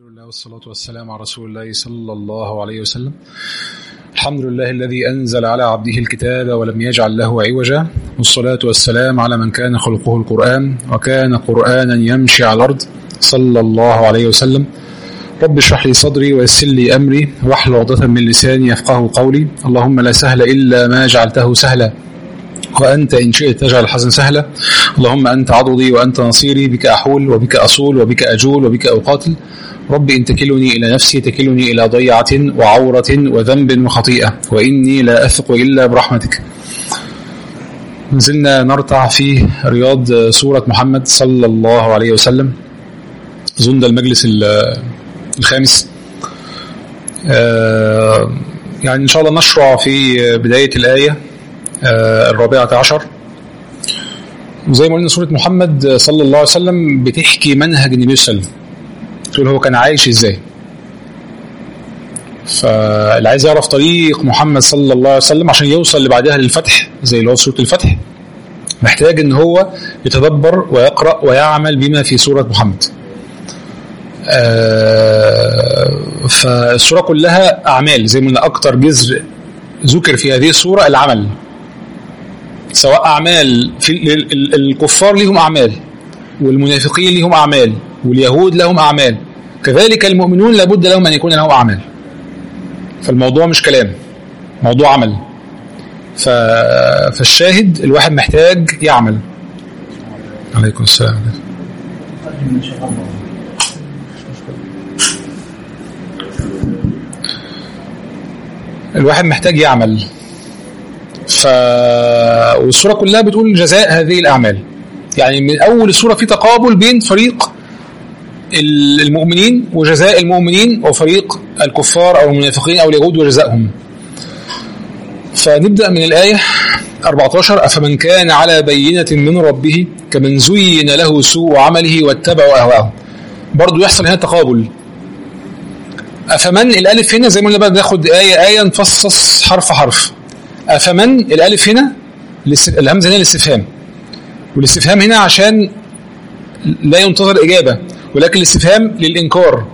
لله والصلاة والسلام على رسول الله صلى الله عليه وسلم الحمد لله الذي أنزل على عبده الكتاب ولم يجعل له عوجا والصلاة والسلام على من كان خلقه القرآن وكان قرآنا يمشي على الأرض صلى الله عليه وسلم رب اشرح لي صدري ويسر لي أمري واحلل عقدة من لساني يفقه قولي اللهم لا سهل إلا ما جعلته سهلا وأنت إن شئت تجعل الحزن سهلا اللهم أنت عضدي وأنت نصيري بك أحول وبك أصول وبك أجول وبك أقاتل رب إن تكلني إلى نفسي تكلني إلى ضيعة وعورة وذنب وخطيئة وإني لا أثق إلا برحمتك نزلنا نرتع في رياض سورة محمد صلى الله عليه وسلم أظن ده المجلس الخامس يعني إن شاء الله نشرع في بداية الآية الرابعة عشر وزي ما قلنا سورة محمد صلى الله عليه وسلم بتحكي منهج النبي صلى الله عليه وسلم تقول هو كان عايش ازاي فاللي عايز يعرف طريق محمد صلى الله عليه وسلم عشان يوصل اللي بعدها للفتح زي اللي هو سورة الفتح محتاج ان هو يتدبر ويقرأ ويعمل بما في سورة محمد فالسورة كلها أعمال زي ما قلنا أكتر جزء ذكر في هذه السورة العمل سواء أعمال في الكفار لهم أعمال والمنافقين لهم أعمال واليهود لهم أعمال كذلك المؤمنون لابد لهم أن يكون لهم أعمال فالموضوع مش كلام موضوع عمل ف... فالشاهد الواحد محتاج يعمل عليكم السلام الواحد محتاج يعمل ف والسورة كلها بتقول جزاء هذه الأعمال يعني من أول السورة في تقابل بين فريق المؤمنين وجزاء المؤمنين وفريق الكفار أو المنافقين أو اليهود وجزائهم فنبدأ من الآية 14 أفمن كان على بينة من ربه كمن زين له سوء عمله واتبعوا أهواءهم برضو يحصل هنا تقابل أفمن الألف هنا زي ما قلنا بقى ناخد آية آية نفصص حرف حرف أفمن الألف هنا الهمزة هنا الاستفهام والاستفهام هنا عشان لا ينتظر إجابة ولكن الاستفهام للإنكار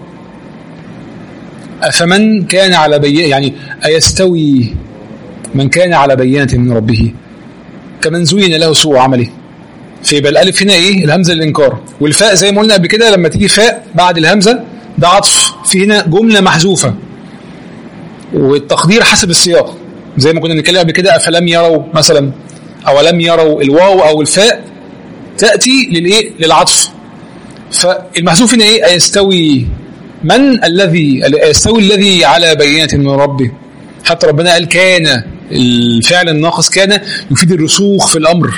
أفمن كان على بينة يعني أيستوي من كان على بينة من ربه كمن زين له سوء عمله فيبقى الألف هنا إيه الهمزة للإنكار والفاء زي ما قلنا قبل كده لما تيجي فاء بعد الهمزة ده عطف في هنا جملة محذوفة والتقدير حسب السياق زي ما كنا بنتكلم قبل كده أفلم يروا مثلا أو لم يروا الواو أو الفاء تأتي للإيه للعطف فالمحذوف هنا إيه أيستوي من الذي يستوي الذي على بينة من ربه حتى ربنا قال كان الفعل الناقص كان يفيد الرسوخ في الأمر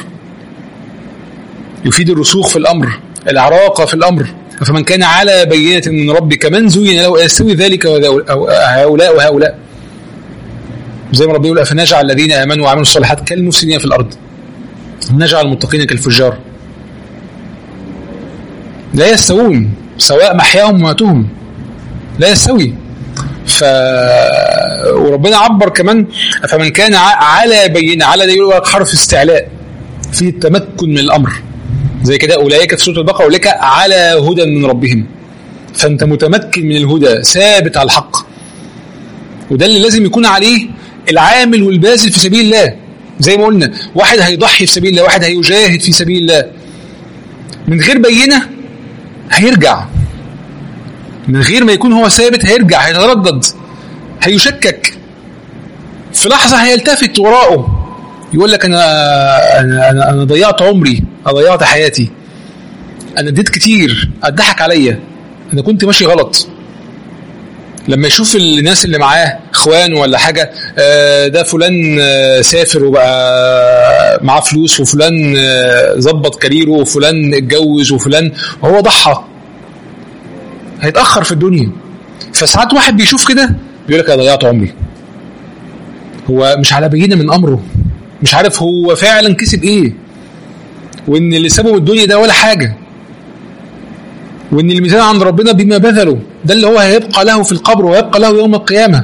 يفيد الرسوخ في الأمر العراقة في الأمر فمن كان على بينة من ربه كمن زين له يستوي ذلك هؤلاء وهؤلاء زي ما ربنا يقول أفنجعل الذين آمنوا وعملوا الصالحات كالمفسدين في الأرض نجعل المتقين كالفجار لا يستوون سواء محياهم وماتهم لا يستوي ف وربنا عبر كمان فمن كان على بينه على ده يقول حرف استعلاء في التمكن من الامر زي كده اولئك في سوره البقره اولئك على هدى من ربهم فانت متمكن من الهدى ثابت على الحق وده اللي لازم يكون عليه العامل والباذل في سبيل الله زي ما قلنا واحد هيضحي في سبيل الله واحد هيجاهد في سبيل الله من غير بينه هيرجع من غير ما يكون هو ثابت هيرجع هيتردد هيشكك في لحظة هيلتفت وراءه يقول لك أنا أنا أنا, أنا ضيعت عمري أنا ضيعت حياتي أنا اديت كتير اتضحك عليا أنا كنت ماشي غلط لما يشوف الناس اللي معاه اخوان ولا حاجة ده فلان سافر وبقى معاه فلوس وفلان ظبط كاريره وفلان اتجوز وفلان وهو ضحى هيتأخر في الدنيا فساعات واحد بيشوف كده بيقول لك انا ضيعت عمري هو مش على بينه من امره مش عارف هو فعلا كسب ايه وان اللي سابه الدنيا ده ولا حاجه وان الميزان عند ربنا بما بذله ده اللي هو هيبقى له في القبر ويبقى له يوم القيامه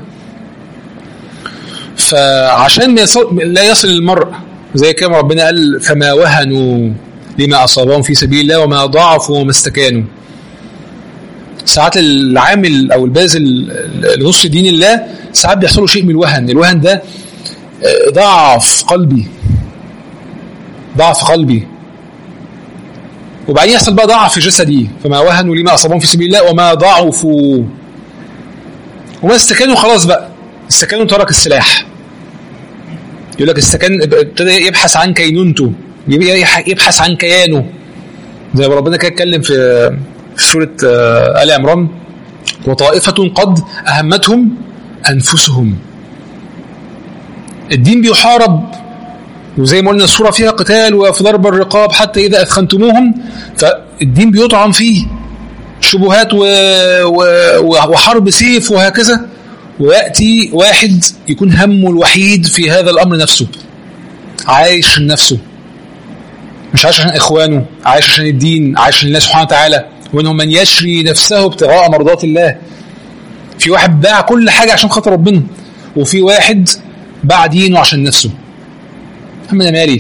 فعشان ما يصل لا يصل المرء زي كما ربنا قال فما وهنوا لما اصابهم في سبيل الله وما ضعفوا وما استكانوا ساعات العامل او الباذل اللي نص دين الله ساعات بيحصل له شيء من الوهن الوهن ده آه، ضعف قلبي ضعف قلبي وبعدين يحصل بقى ضعف في جسدي فما وهنوا لما اصابهم في سبيل الله وما ضعفوا وما استكانوا خلاص بقى استكانوا ترك السلاح يقول لك استكان ابتدى يبحث عن كينونته يبحث عن كيانه زي ما ربنا كده اتكلم في في سوره آه، ال عمران وطائفه قد اهمتهم انفسهم الدين بيحارب وزي ما قلنا الصوره فيها قتال وفي ضرب الرقاب حتى اذا اثخنتموهم فالدين بيطعن فيه شبهات و... و... وحرب سيف وهكذا وياتي واحد يكون همه الوحيد في هذا الامر نفسه عايش لنفسه مش عايش عشان اخوانه عايش عشان الدين عايش لله سبحانه وتعالى وانهم من يشري نفسه ابتغاء مرضات الله في واحد باع كل حاجه عشان خاطر ربنا وفي واحد باع دينه عشان نفسه محمد انا مالي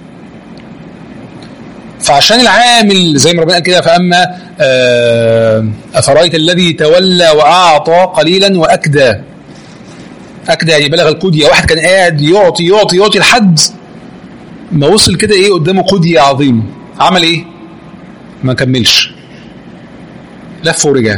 فعشان العامل زي ما ربنا قال كده فاما آه، افرايت الذي تولى واعطى قليلا واكدى اكدى يعني بلغ القديه واحد كان قاعد يعطي يعطي يعطي لحد ما وصل كده ايه قدامه قديه عظيم عمل ايه؟ ما كملش لف ورجع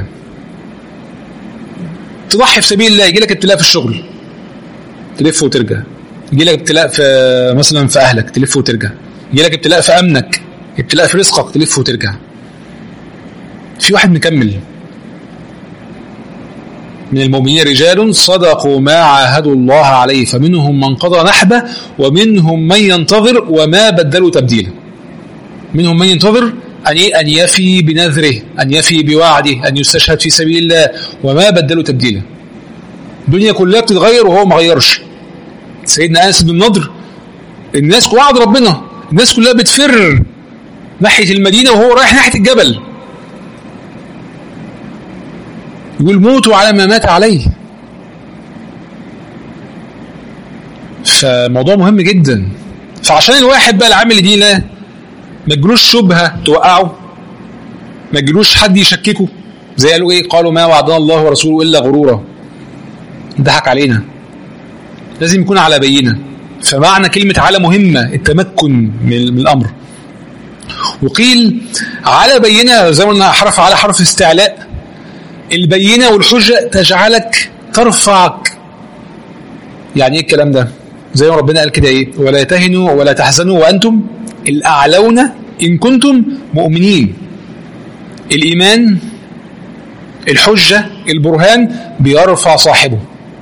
تضحي في سبيل الله يجي لك ابتلاء في الشغل تلف وترجع يجي لك ابتلاء في مثلا في اهلك تلف وترجع يجي لك ابتلاء في امنك ابتلاء في رزقك تلف وترجع في واحد مكمل من المؤمنين رجال صدقوا ما عاهدوا الله عليه فمنهم من قضى نحبه ومنهم من ينتظر وما بدلوا تبديلا منهم من ينتظر أن أن يفي بنذره أن يفي بوعده أن يستشهد في سبيل الله وما بدلوا تبديلا الدنيا كلها بتتغير وهو ما غيرش سيدنا انس بن النضر الناس وعد ربنا الناس كلها بتفر ناحيه المدينه وهو رايح ناحيه الجبل يقول موتوا على ما مات عليه فموضوع مهم جدا فعشان الواحد بقى العامل دي لا ما تجلوش شبهه توقعه ما تجلوش حد يشككه زي قالوا ايه قالوا ما وعدنا الله ورسوله الا غرورا ضحك علينا لازم يكون على بينه فمعنى كلمة على مهمة التمكن من من الأمر وقيل على بينة زي ما قلنا حرف على حرف استعلاء البينة والحجة تجعلك ترفعك يعني ايه الكلام ده زي ما ربنا قال كده ايه ولا تهنوا ولا تحزنوا وانتم الاعلون ان كنتم مؤمنين الايمان الحجه البرهان بيرفع صاحبه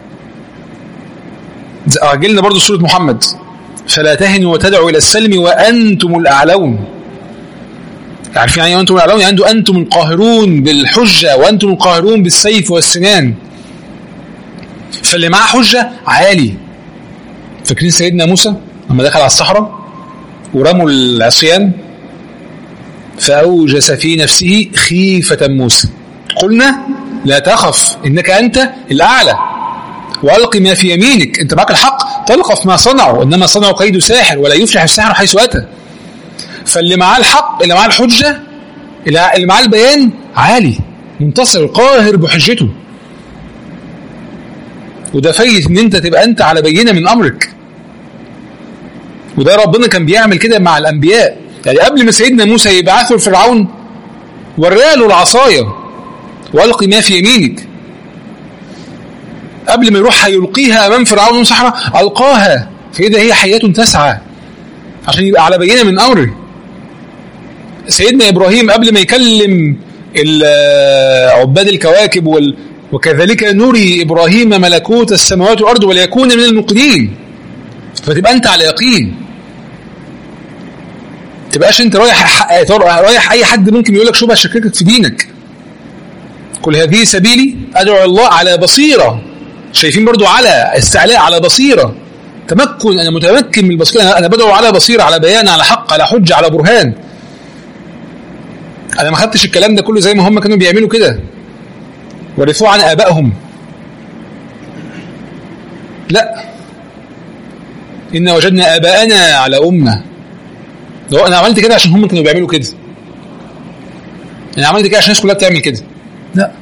أجلنا برضو سورة محمد فلا تهنوا وتدعوا إلى السلم وأنتم الأعلون عارفين يعني أنتم الأعلون يعني أنتم القاهرون بالحجة وأنتم القاهرون بالسيف والسنان فاللي معاه حجة عالي فاكرين سيدنا موسى لما دخل على الصحراء ورموا العصيان فأوجس في نفسه خيفة موسى قلنا لا تخف إنك أنت الأعلى والق ما في يمينك انت معك الحق تلقف ما صنعوا انما صنعوا كيد ساحر ولا يفلح الساحر حيث اتى فاللي معاه الحق اللي معاه الحجه اللي معاه البيان عالي منتصر قاهر بحجته وده فايت ان انت تبقى انت على بينه من امرك وده ربنا كان بيعمل كده مع الانبياء يعني قبل ما سيدنا موسى يبعثه لفرعون وراله العصايه والق ما في يمينك قبل ما يروح هيلقيها امام فرعون وصحراء القاها فاذا هي حياه تسعى عشان يبقى على بينه من امره سيدنا ابراهيم قبل ما يكلم عباد الكواكب وال وكذلك نري ابراهيم ملكوت السماوات والارض وليكون من الموقنين فتبقى انت على يقين تبقاش انت رايح رايح اي حد ممكن يقول لك شبهه شككك في دينك كل هذه سبيلي ادعو الله على بصيره شايفين برضو على استعلاء على بصيرة تمكن أنا متمكن من البصيرة أنا بدعو على بصيرة على بيان على حق على حجة على برهان أنا ما خدتش الكلام ده كله زي ما هم كانوا بيعملوا كده ورثوه عن آبائهم لا إن وجدنا آباءنا على أمة لو أنا عملت كده عشان هم كانوا بيعملوا كده أنا عملت كده عشان الناس كلها بتعمل كده لا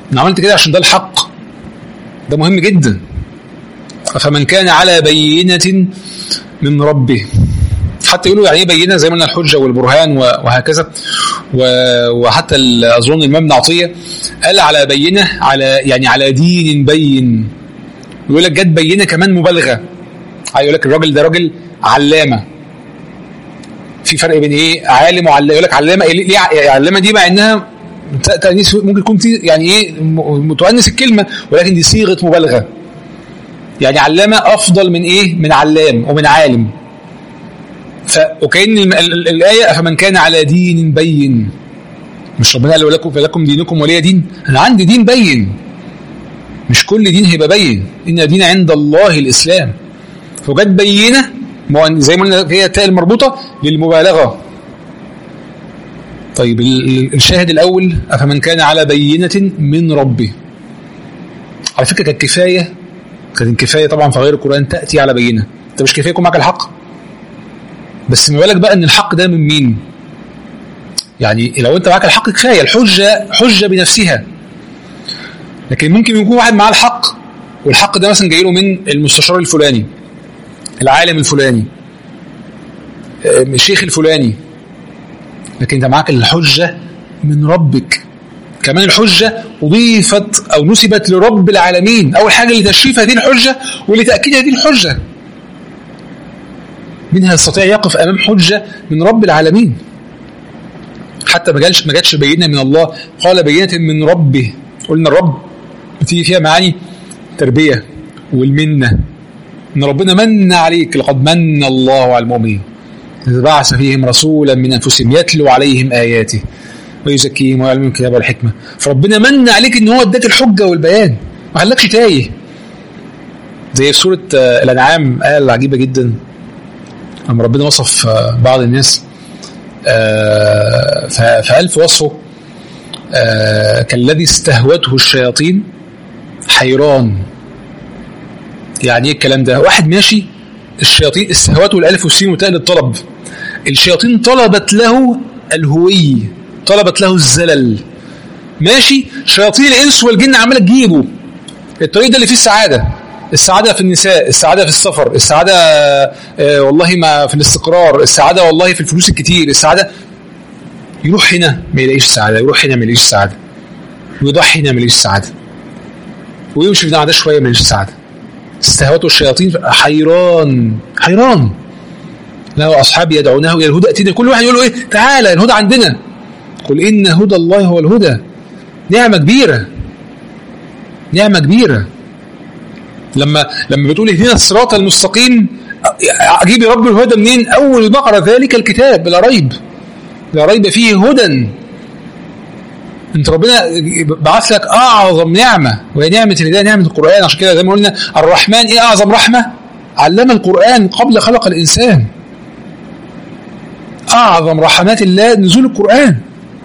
انا عملت كده عشان ده الحق ده مهم جدا فمن كان على بينة من ربه حتى يقولوا يعني ايه بينه زي ما قلنا الحجه والبرهان وهكذا وحتى اظن الامام ابن عطيه قال على بينه على يعني على دين بين يقول لك جت بينه كمان مبالغه يقول لك الراجل ده راجل علامه في فرق بين ايه عالم وعلامه يقول لك علامه ليه علامه دي مع انها تأنيس ممكن يكون يعني ايه متؤنس الكلمه ولكن دي صيغه مبالغه يعني علامه افضل من ايه من علام ومن عالم ف وكأن الآية فمن كان على دين بين مش ربنا قال لكم فلكم دينكم ولي دين أنا عندي دين بين مش كل دين هيبقى بين إن دين عند الله الإسلام فجت بينة زي ما قلنا هي التاء المربوطة للمبالغة طيب الشاهد الأول أفمن كان على بينة من ربه على فكرة كانت كفاية كانت كفاية طبعا في غير القرآن تأتي على بينة أنت مش كفاية يكون معك الحق بس ما بالك بقى ان الحق ده من مين يعني لو انت معاك الحق كفايه الحجه حجه بنفسها لكن ممكن يكون واحد معاه الحق والحق ده مثلا جاي له من المستشار الفلاني العالم الفلاني الشيخ الفلاني لكن انت معاك الحجه من ربك كمان الحجة أضيفت أو نسبت لرب العالمين أول حاجة لتشريف هذه الحجة ولتأكيد هذه الحجة منها يستطيع يقف امام حجه من رب العالمين حتى ما جالش ما جاتش بينه من الله قال بينه من ربه قلنا الرب بتيجي فيها معاني تربيه والمنه ان ربنا من عليك لقد من الله على المؤمنين إذ بعث فيهم رسولا من انفسهم يتلو عليهم اياته ويزكيهم ويعلمهم الكتاب والحكمه فربنا من عليك ان هو اداك الحجه والبيان ما خلاكش تايه زي في سوره الانعام ايه عجيبه جدا لما ربنا وصف بعض الناس فقال في وصفه كالذي استهوته الشياطين حيران يعني ايه الكلام ده واحد ماشي الشياطين استهوته الالف والسين وتاء للطلب الشياطين طلبت له الهوي طلبت له الزلل ماشي شياطين الانس والجن عماله تجيبه الطريق ده اللي فيه السعاده السعادة في النساء السعادة في السفر السعادة آه والله ما في الاستقرار السعادة والله في الفلوس الكتير السعادة يروح هنا ما يلاقيش سعادة يروح هنا ما يلاقيش سعادة ويضحي هنا ما يلاقيش سعادة ويمشي في ده شوية ما يلاقيش سعادة استهوته الشياطين حيران حيران له أصحاب يدعونه إلى الهدى أتينا كل واحد يقول له إيه تعالى الهدى عندنا قل إن هدى الله هو الهدى نعمة كبيرة نعمة كبيرة لما لما بتقول اهدنا الصراط المستقيم اجيب يا رب الهدى منين؟ اول البقره ذلك الكتاب لا ريب لا ريب فيه هدى انت ربنا بعث لك اعظم نعمه وهي نعمه الهدايه نعمه القران عشان كده زي ما قلنا الرحمن ايه اعظم رحمه؟ علم القران قبل خلق الانسان اعظم رحمات الله نزول القران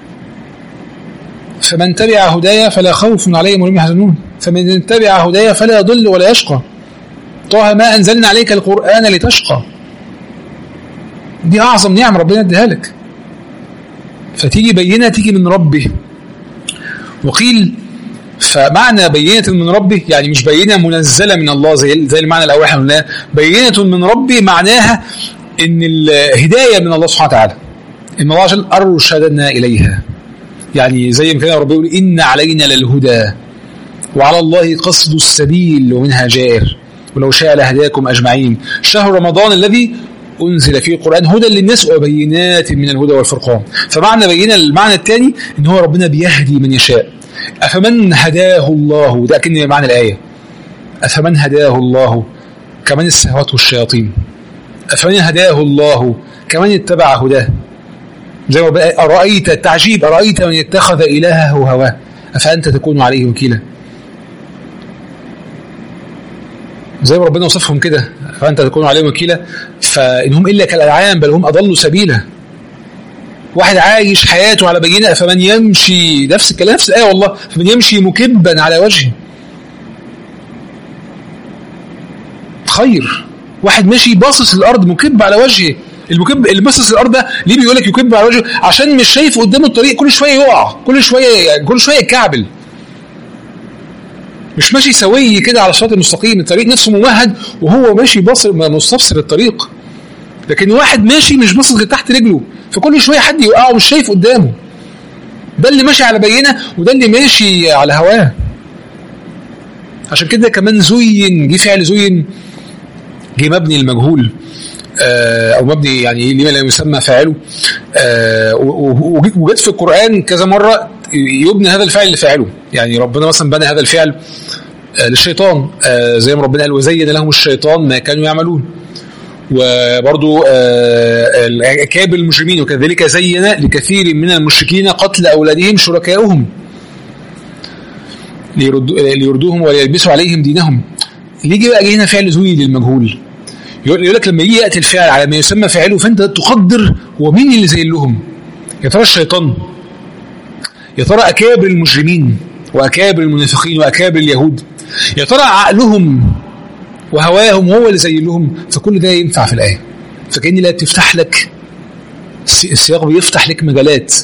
فمن تبع هدايا فلا خوف عليهم ولا هم يحزنون فمن تبع هدايا فلا يضل ولا يشقى طه ما أنزلنا عليك القرآن لتشقى دي أعظم نعم ربنا اديها لك فتيجي بينة تيجي من ربه وقيل فمعنى بينة من ربه يعني مش بينة منزلة من الله زي زي المعنى الأول احنا قلناه بينة من ربه معناها إن الهداية من الله سبحانه وتعالى إن الله عشان أرشدنا إليها يعني زي ما كان ربنا يقول إن علينا للهدى وعلى الله قصد السبيل ومنها جائر ولو شاء لهداكم أجمعين شهر رمضان الذي أنزل فيه القرآن هدى للناس وبينات من الهدى والفرقان فمعنى بينا المعنى الثاني إن هو ربنا بيهدي من يشاء أفمن هداه الله ده أكن معنى الآية أفمن هداه الله كمن استهوته الشياطين أفمن هداه الله كمن اتبع هداه زي ما أرأيت التعجيب أرأيت من اتخذ إلهه هواه أفأنت تكون عليه وكيلا زي ما ربنا وصفهم كده فأنت تكون عليهم وكيلا فإنهم إلا كالأنعام بل هم أضلوا سبيلا واحد عايش حياته على بينة فمن يمشي نفس الكلام نفس الآية والله فمن يمشي مكبا على وجهه خير واحد ماشي باصص الأرض مكب على وجهه المكب اللي باصص الارض ده ليه بيقول لك يكب على وجهه عشان مش شايف قدامه الطريق كل شويه يقع كل شويه يعني كل شويه يتكعبل مش ماشي سوي كده على الصراط المستقيم الطريق نفسه ممهد وهو ماشي باصر مستبصر الطريق لكن واحد ماشي مش باصص غير تحت رجله فكل شويه حد يوقعه مش شايف قدامه ده اللي ماشي على بينه وده اللي ماشي على هواه عشان كده كمان زين جه فعل زين جه مبني المجهول آه او مبني يعني لما لا يسمى فاعله آه وجت في القران كذا مره يبني هذا الفعل لفاعله يعني ربنا مثلا بنى هذا الفعل آه للشيطان آه زي ما ربنا قال وزين لهم الشيطان ما كانوا يعملون وبرضو اكابر المجرمين وكذلك زين لكثير من المشركين قتل اولادهم شركائهم ليردوهم وليلبسوا عليهم دينهم يجي بقى هنا فعل زوي للمجهول يقول لك لما يجي ياتي الفعل على ما يسمى فاعله فانت تقدر هو مين اللي زي لهم يا ترى الشيطان يا ترى اكابر المجرمين واكابر المنافقين واكابر اليهود يا ترى عقلهم وهواهم هو اللي زي لهم فكل ده ينفع في الايه فكأن لا بتفتح لك السياق بيفتح لك مجالات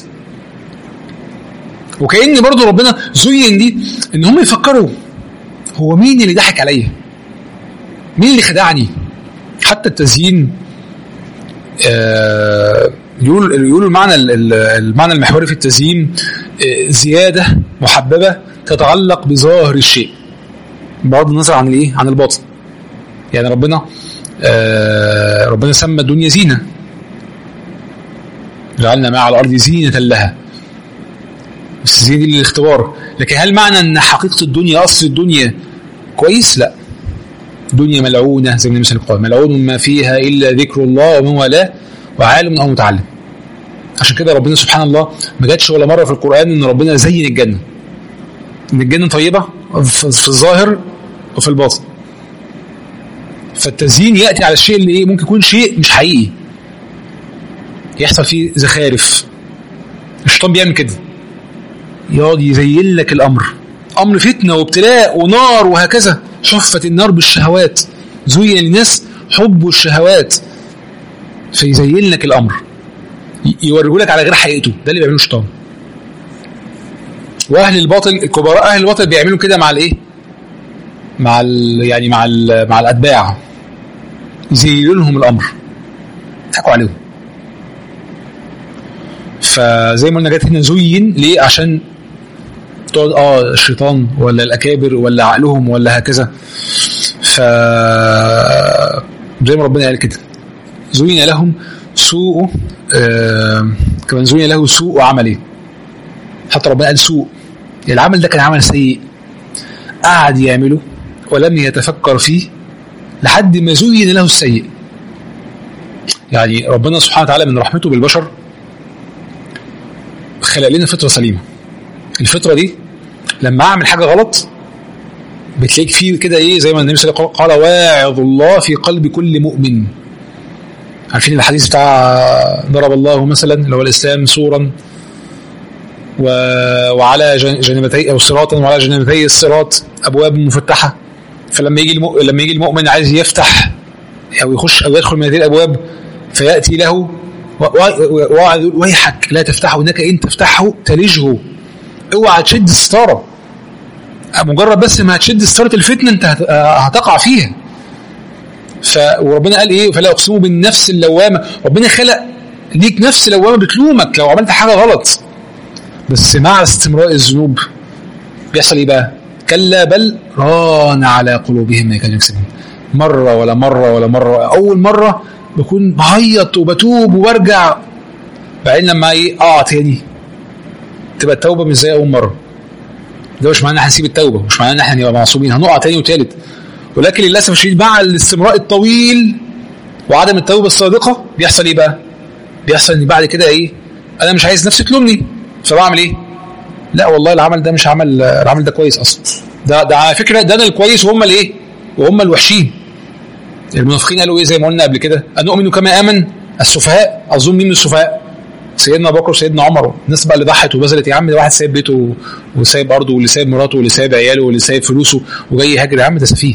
وكأن برضو ربنا زين دي ان هم يفكروا هو مين اللي ضحك عليا مين اللي خدعني حتى التزيين آه يقول يقولوا المعنى المعنى المحوري في التزيين آه زياده محببه تتعلق بظاهر الشيء بغض النظر عن الايه عن الباطن يعني ربنا آه ربنا سمى الدنيا زينه جعلنا ما على الارض زينه لها بس زينه دي للاختبار لكن هل معنى ان حقيقه الدنيا اصل الدنيا كويس لا دنيا ملعونه زي ما مثل القران ملعون ما فيها الا ذكر الله ومن والاه وعالم او متعلم عشان كده ربنا سبحان الله ما جاتش ولا مره في القران ان ربنا زين الجنه ان الجنه طيبه في الظاهر وفي الباطن فالتزيين ياتي على الشيء اللي ايه ممكن يكون شيء مش حقيقي يحصل فيه زخارف الشيطان بيعمل كده يقعد يزين لك الامر امر فتنه وابتلاء ونار وهكذا حفت النار بالشهوات زين للناس حب الشهوات فيزين لك الامر يوريه لك على غير حقيقته ده اللي بيعمله الشيطان واهل الباطل الكبراء اهل الباطل بيعملوا كده مع الايه مع ال يعني مع ال مع الاتباع يزينوا لهم الامر يضحكوا عليهم فزي ما قلنا جت هنا زين ليه عشان تقعد اه الشيطان ولا الاكابر ولا عقلهم ولا هكذا ف زي ما ربنا قال كده زين لهم سوء آه كمان زين له سوء عمله حتى ربنا قال سوء العمل ده كان عمل سيء قعد يعمله ولم يتفكر فيه لحد ما زين له السيء يعني ربنا سبحانه وتعالى من رحمته بالبشر خلق لنا فطره سليمه الفطره دي لما اعمل حاجه غلط بتلاقيك فيه كده ايه زي ما النبي صلى الله عليه وسلم قال واعظ الله في قلب كل مؤمن عارفين الحديث بتاع ضرب الله مثلا اللي هو الاسلام سورا و... وعلى جانبتي او صراطا وعلى جانبتي الصراط ابواب مفتحه فلما يجي الم... لما يجي المؤمن عايز يفتح او يخش او يدخل من هذه الابواب فياتي له ويقعد ويحك لا تفتحه انك ان تفتحه تلجه اوعى تشد الستاره مجرد بس ما هتشد ستاره الفتنه انت هتقع فيها ف وربنا قال ايه فلا اقسم بالنفس اللوامه ربنا خلق ليك نفس لوامه بتلومك لو عملت حاجه غلط بس مع استمرار الذنوب بيحصل ايه بقى؟ كلا بل ران على قلوبهم ما كانوا يكسبون مره ولا مره ولا مره اول مره بكون بعيط وبتوب وبرجع بعدين لما ايه اقع تاني تبقى التوبه مش زي اول مره ده مش معناه ان احنا نسيب التوبه مش معناه ان احنا نبقى معصومين هنقع تاني وتالت ولكن للاسف الشديد مع الاستمراء الطويل وعدم التوبه الصادقه بيحصل ايه بقى؟ بيحصل ان بعد كده ايه؟ انا مش عايز نفسي تلومني فبعمل ايه؟ لا والله العمل ده مش عمل العمل ده كويس اصلا ده ده على فكره ده انا الكويس وهم الايه؟ وهم الوحشين المنافقين قالوا ايه زي ما قلنا قبل كده انؤمن كما امن السفهاء اظن مين من السفهاء سيدنا ابو بكر وسيدنا عمر الناس بقى اللي ضحت وبذلت يا عم ده واحد سايب بيته وسايب ارضه واللي سايب مراته واللي سايب عياله واللي سايب فلوسه وجاي يهاجر يا عم ده سفيه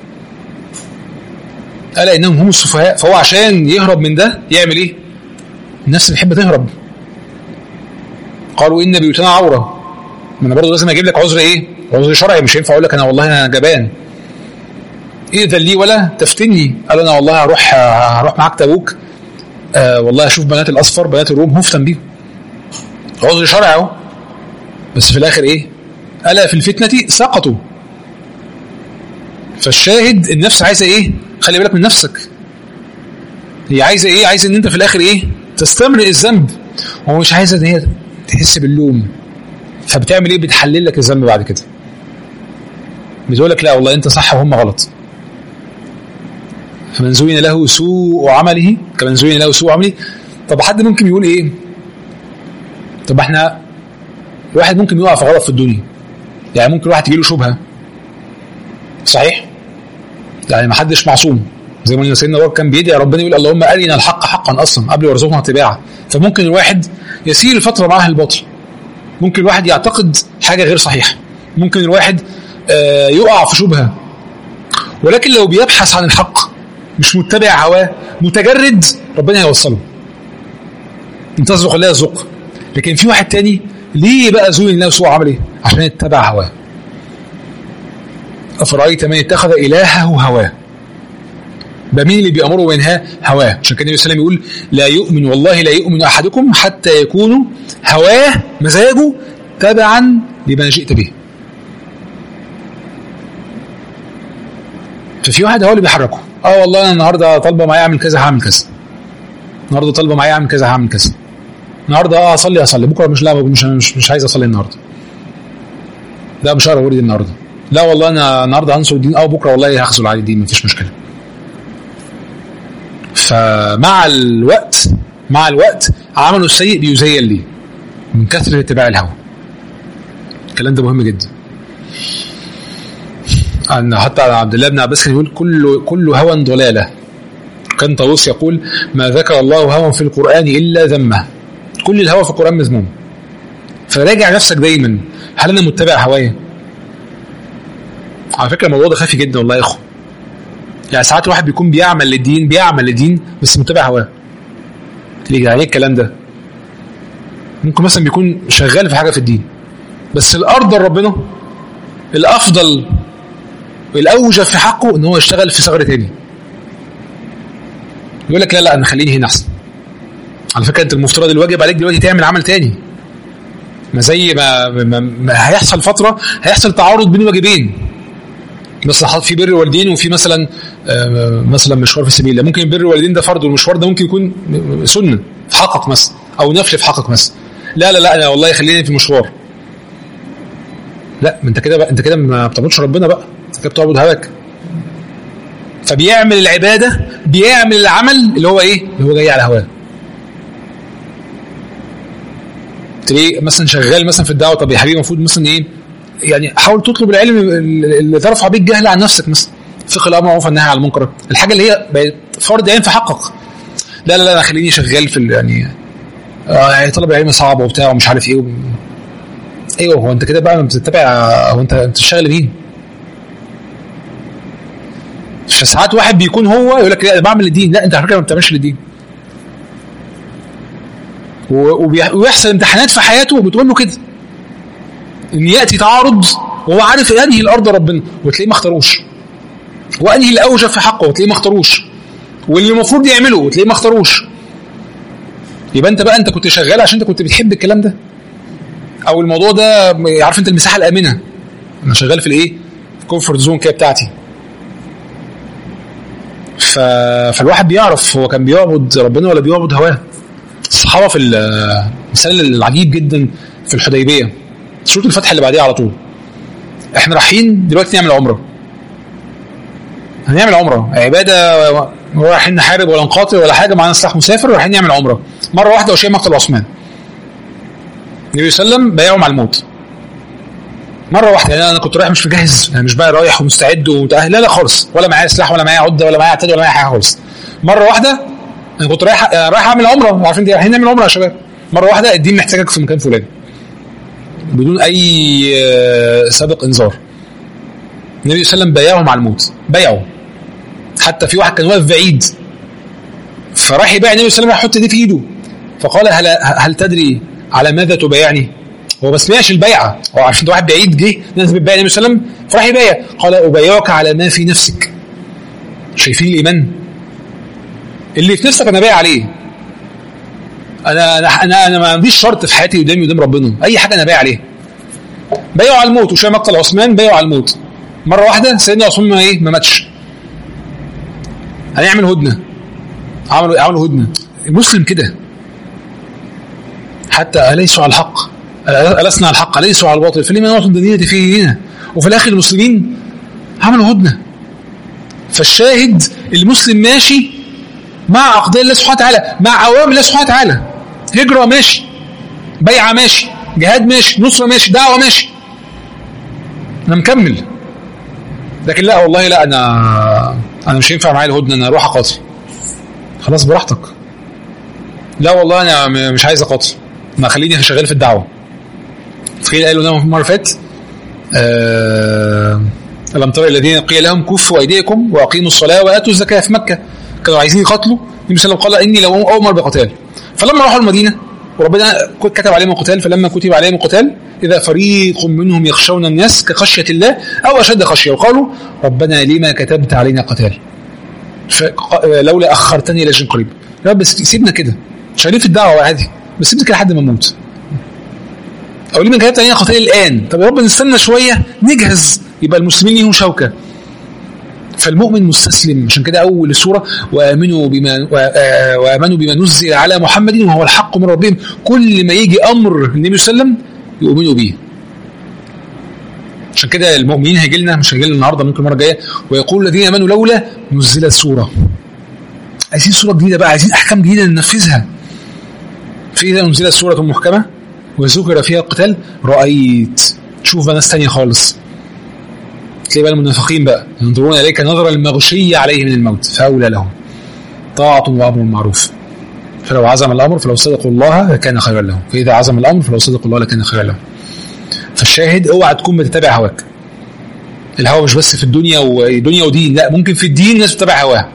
الا انهم هم السفهاء فهو عشان يهرب من ده يعمل ايه؟ النفس بتحب تهرب قالوا ان بيوتنا عوره ما انا برضه لازم اجيب لك عذر ايه؟ عذر شرعي مش هينفع اقول لك انا والله انا جبان اذن لي ولا تفتني قال انا والله هروح هروح معاك تبوك آه والله اشوف بنات الاصفر بنات الروم هفتن بيهم عذر شرعي اهو بس في الاخر ايه الا في الفتنه سقطوا فالشاهد النفس عايزه ايه خلي بالك من نفسك هي عايزه ايه عايزه ان انت في الاخر ايه تستمر الذنب هو مش عايزه ان هي تحس باللوم فبتعمل ايه بتحلل لك الذنب بعد كده بتقول لك لا والله انت صح وهم غلط فمن زين له سوء عمله كمن زين له سوء عمله طب حد ممكن يقول ايه طب احنا الواحد ممكن يقع في غلط في الدنيا يعني ممكن الواحد تجيله شبهه صحيح يعني ما حدش معصوم زي ما قلنا سيدنا ابو كان بيدعي ربنا يقول اللهم ارنا الحق حقا اصلا قبل وارزقنا اتباعه فممكن الواحد يسير فتره مع اهل الباطل ممكن الواحد يعتقد حاجه غير صحيحه ممكن الواحد آه يقع في شبهه ولكن لو بيبحث عن الحق مش متبع هواه متجرد ربنا هيوصله انت تصدق الله يرزق لكن في واحد تاني ليه بقى زوين له سوء عمل ايه؟ عشان يتبع هواه أفرأيت من اتخذ إلهه هواه ده مين اللي بيأمره وينهاه هواه عشان كده النبي صلى الله عليه وسلم يقول لا يؤمن والله لا يؤمن أحدكم حتى يكون هواه مزاجه تبعا لما جئت به ففي واحد هو اللي بيحركه اه والله انا النهارده طالبه معايا اعمل كذا هعمل كذا النهارده طالبه معايا اعمل كذا هعمل كذا النهارده اه اصلي اصلي بكره مش لا مش مش, مش عايز اصلي النهارده لا مش هقرا ورد النهارده لا والله انا النهارده هنصر الدين او بكره والله هخزل على الدين مفيش مشكله فمع الوقت مع الوقت عمله السيء بيزين ليه من كثرة اتباع الهوى الكلام ده مهم جدا أن حتى عبد الله بن عباس كان يقول كل كل هوى ضلاله كان طاووس يقول ما ذكر الله هوى في القرآن إلا ذمه كل الهوى في القرآن مذموم فراجع نفسك دايما هل أنا متبع هوايا على فكرة الموضوع ده خفي جدا والله يا إخوة يعني ساعات الواحد بيكون بيعمل للدين بيعمل للدين بس متبع هواه ليه يعني ايه الكلام ده ممكن مثلا بيكون شغال في حاجه في الدين بس الارض ربنا الافضل الاوجب في حقه ان هو يشتغل في ثغر تاني يقول لك لا لا انا خليني هنا احسن على فكره انت المفترض الواجب عليك دلوقتي تعمل عمل تاني ما زي ما, ما, ما هيحصل فتره هيحصل تعارض بين واجبين مثلا في بر الوالدين وفي مثلا مثلا مشوار في سبيل الله ممكن بر الوالدين ده فرض والمشوار ده ممكن يكون سنه في حقك مثلا او نفل في حقك مثلا لا لا لا انا والله خليني في المشوار لا ما انت كده بقى انت كده ما بتعبدش ربنا بقى انت كده بتعبد هواك فبيعمل العباده بيعمل العمل اللي هو ايه؟ اللي هو جاي على هواه تلاقيه مثلا شغال مثلا في الدعوه طب يا حبيبي المفروض مثلا ايه؟ يعني حاول تطلب العلم اللي ترفع بيه الجهل عن نفسك مثلا فقه الامر معروف والنهي عن المنكر الحاجه اللي هي بقت فرض عين في حقك لا لا لا خليني شغال في يعني آه طلب العلم صعب وبتاع ومش عارف ايه و... ايوه هو انت كده بقى بتتبع هو انت انت شغال مين؟ فساعات واحد بيكون هو يقول لك لا انا بعمل الدين لا انت على فكره ما بتعملش للدين ويحصل امتحانات في حياته وبتقول له كده ان ياتي تعارض وهو عارف انهي الارض ربنا وتلاقيه ما اختاروش وانهي الاوجب في حقه وتلاقيه ما اختاروش واللي المفروض يعمله وتلاقيه ما اختاروش يبقى انت بقى انت كنت شغال عشان انت كنت بتحب الكلام ده او الموضوع ده عارف انت المساحه الامنه انا شغال في الايه في كومفورت زون كده بتاعتي ف... فالواحد بيعرف هو كان بيعبد ربنا ولا بيعبد هواه الصحابه في المثال العجيب جدا في الحديبيه سوره الفتح اللي بعديها على طول احنا رايحين دلوقتي نعمل عمره هنعمل عمره عباده رايحين نحارب ولا نقاتل ولا حاجه معانا سلاح مسافر رايحين نعمل عمره مره واحده وشيء مقتل عثمان النبي صلى الله عليه وسلم بايعه مع الموت مره واحده يعني انا كنت رايح مش مجهز يعني مش بقى رايح ومستعد ومتاهل لا لا خالص ولا معايا سلاح ولا معايا عده ولا معايا عتاد ولا معايا حاجه خالص مره واحده انا كنت رايح رايح اعمل عمره عارفين دي رايحين نعمل عمره يا شباب مره واحده الدين محتاجك في مكان فلاني بدون اي سابق انذار النبي صلى الله عليه وسلم بايعهم على الموت بايعوا حتى في واحد كان واقف بعيد فراح يبايع النبي صلى الله عليه وسلم يحط دي في ايده فقال هل هل تدري على ماذا تبايعني؟ هو ما سمعش البيعه هو عشان ده واحد بعيد جه ناس بتبايع النبي صلى الله عليه وسلم فراح يبايع قال ابايعك على ما في نفسك شايفين الايمان اللي في نفسك انا بايع عليه انا انا انا, أنا ما عنديش شرط في حياتي قدامي قدام ربنا اي حاجه انا بايع عليها بايعوا على الموت وشويه مقتل عثمان بايعوا على الموت مره واحده سيدنا عثمان ما ايه ما ماتش هنعمل هدنه عملوا عملوا هدنه المسلم كده حتى أليسوا على الحق ألسنا على الحق أليسوا على الباطل فلما نعطوا الدنيا في هنا وفي الآخر المسلمين عملوا هدنة فالشاهد المسلم ماشي مع أقدار الله سبحانه وتعالى مع أوامر الله سبحانه وتعالى هجرة ماشي بيعة ماشي جهاد ماشي نصرة ماشي دعوة ماشي أنا مكمل لكن لا والله لا أنا أنا مش هينفع معايا الهدنة أنا أروح أقاتل خلاص براحتك لا والله أنا مش عايز أقاتل ما خليني شغال في الدعوه فقيل قالوا لهم المره فاتت آه لم ترى الذين قيل لهم كفوا ايديكم واقيموا الصلاه واتوا الزكاه في مكه كانوا عايزين يقاتلوا النبي صلى الله عليه وسلم قال اني لو اؤمر بقتال فلما راحوا المدينه وربنا كتب عليهم القتال فلما كتب عليهم القتال اذا فريق منهم يخشون الناس كخشيه الله او اشد خشيه وقالوا ربنا لما كتبت علينا قتال لولا اخرتني الى قريب يا رب سيبنا كده شغالين في الدعوه عادي بس سيبنا كده لحد ما اموت او ليه من كتبت علينا قتال الان طب يا رب نستنى شويه نجهز يبقى المسلمين ليهم شوكه فالمؤمن مستسلم عشان كده اول السوره وامنوا بما وامنوا بما نزل على محمد وهو الحق من ربهم كل ما يجي امر النبي صلى الله عليه وسلم يؤمنوا به عشان كده المؤمنين هيجي لنا مش هيجي لنا النهارده ممكن المره الجايه ويقول الذين امنوا لولا نزلت سوره عايزين سوره جديده بقى عايزين احكام جديده ننفذها فإذا أنزلت سورة محكمة وذكر فيها القتال رأيت تشوف بقى ناس تانية خالص تلاقي بقى المنافقين بقى ينظرون إليك نظر المغشية عليه من الموت فأولى لهم طاعة وأمر معروف فلو عزم الأمر فلو صدقوا الله لكان خيرا لهم فإذا عزم الأمر فلو صدقوا الله لكان خيرا لهم فالشاهد اوعى تكون بتتابع هواك الهوى مش بس في الدنيا ودنيا ودين لا ممكن في الدين الناس بتتابع هواها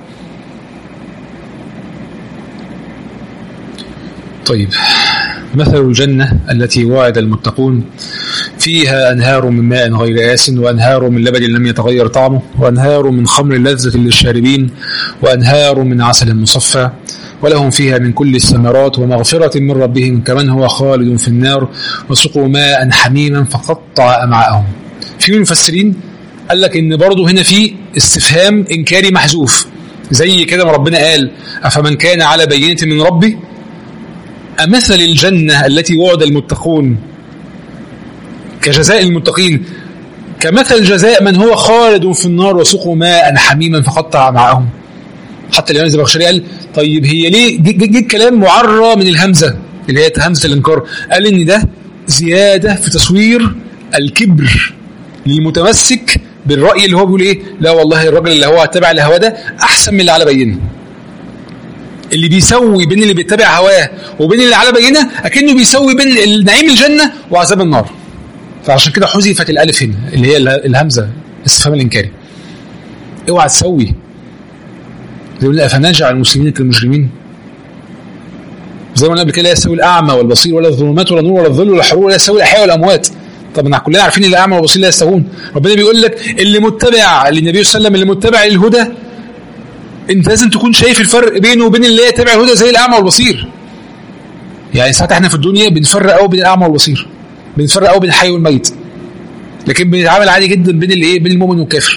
طيب مثل الجنة التي وعد المتقون فيها أنهار من ماء غير آس وأنهار من لبن لم يتغير طعمه وأنهار من خمر لذة للشاربين وأنهار من عسل مصفى ولهم فيها من كل الثمرات ومغفرة من ربهم كمن هو خالد في النار وسقوا ماء حميما فقطع أمعاءهم في المفسرين قال لك إن برضه هنا في استفهام إنكاري محذوف زي كده ما ربنا قال أفمن كان على بينة من ربه أمثل الجنة التي وعد المتقون كجزاء المتقين كمثل جزاء من هو خالد في النار وسقوا ماء حميما فقطع معهم حتى الإمام الزمخشري قال طيب هي ليه جه الكلام معرى من الهمزة اللي هي همزة الإنكار قال إن ده زيادة في تصوير الكبر للمتمسك بالرأي اللي هو بيقول إيه لا والله الراجل اللي هو تابع الهوى ده أحسن من اللي على بينه اللي بيسوي بين اللي بيتبع هواه وبين اللي على بينه اكنه بيسوي بين نعيم الجنه وعذاب النار فعشان كده حذفت الالف هنا اللي هي الهمزه استفهام الانكاري اوعى تسوي يقول افنجعل المسلمين كالمجرمين زي ما قلنا قبل كده لا يستوي الاعمى والبصير ولا الظلمات ولا النور ولا الظل ولا الحرور ولا يستوي الاحياء والاموات طب كلنا عارفين ان الاعمى والبصير لا يستوون ربنا بيقول لك اللي متبع للنبي صلى الله عليه وسلم اللي متبع للهدى انت لازم تكون شايف الفرق بينه وبين اللي يتبع الهدى زي الاعمى والبصير يعني ساعات احنا في الدنيا بنفرق قوي بين الاعمى والبصير بنفرق قوي بين الحي والميت لكن بنتعامل عادي جدا بين الايه بين المؤمن والكافر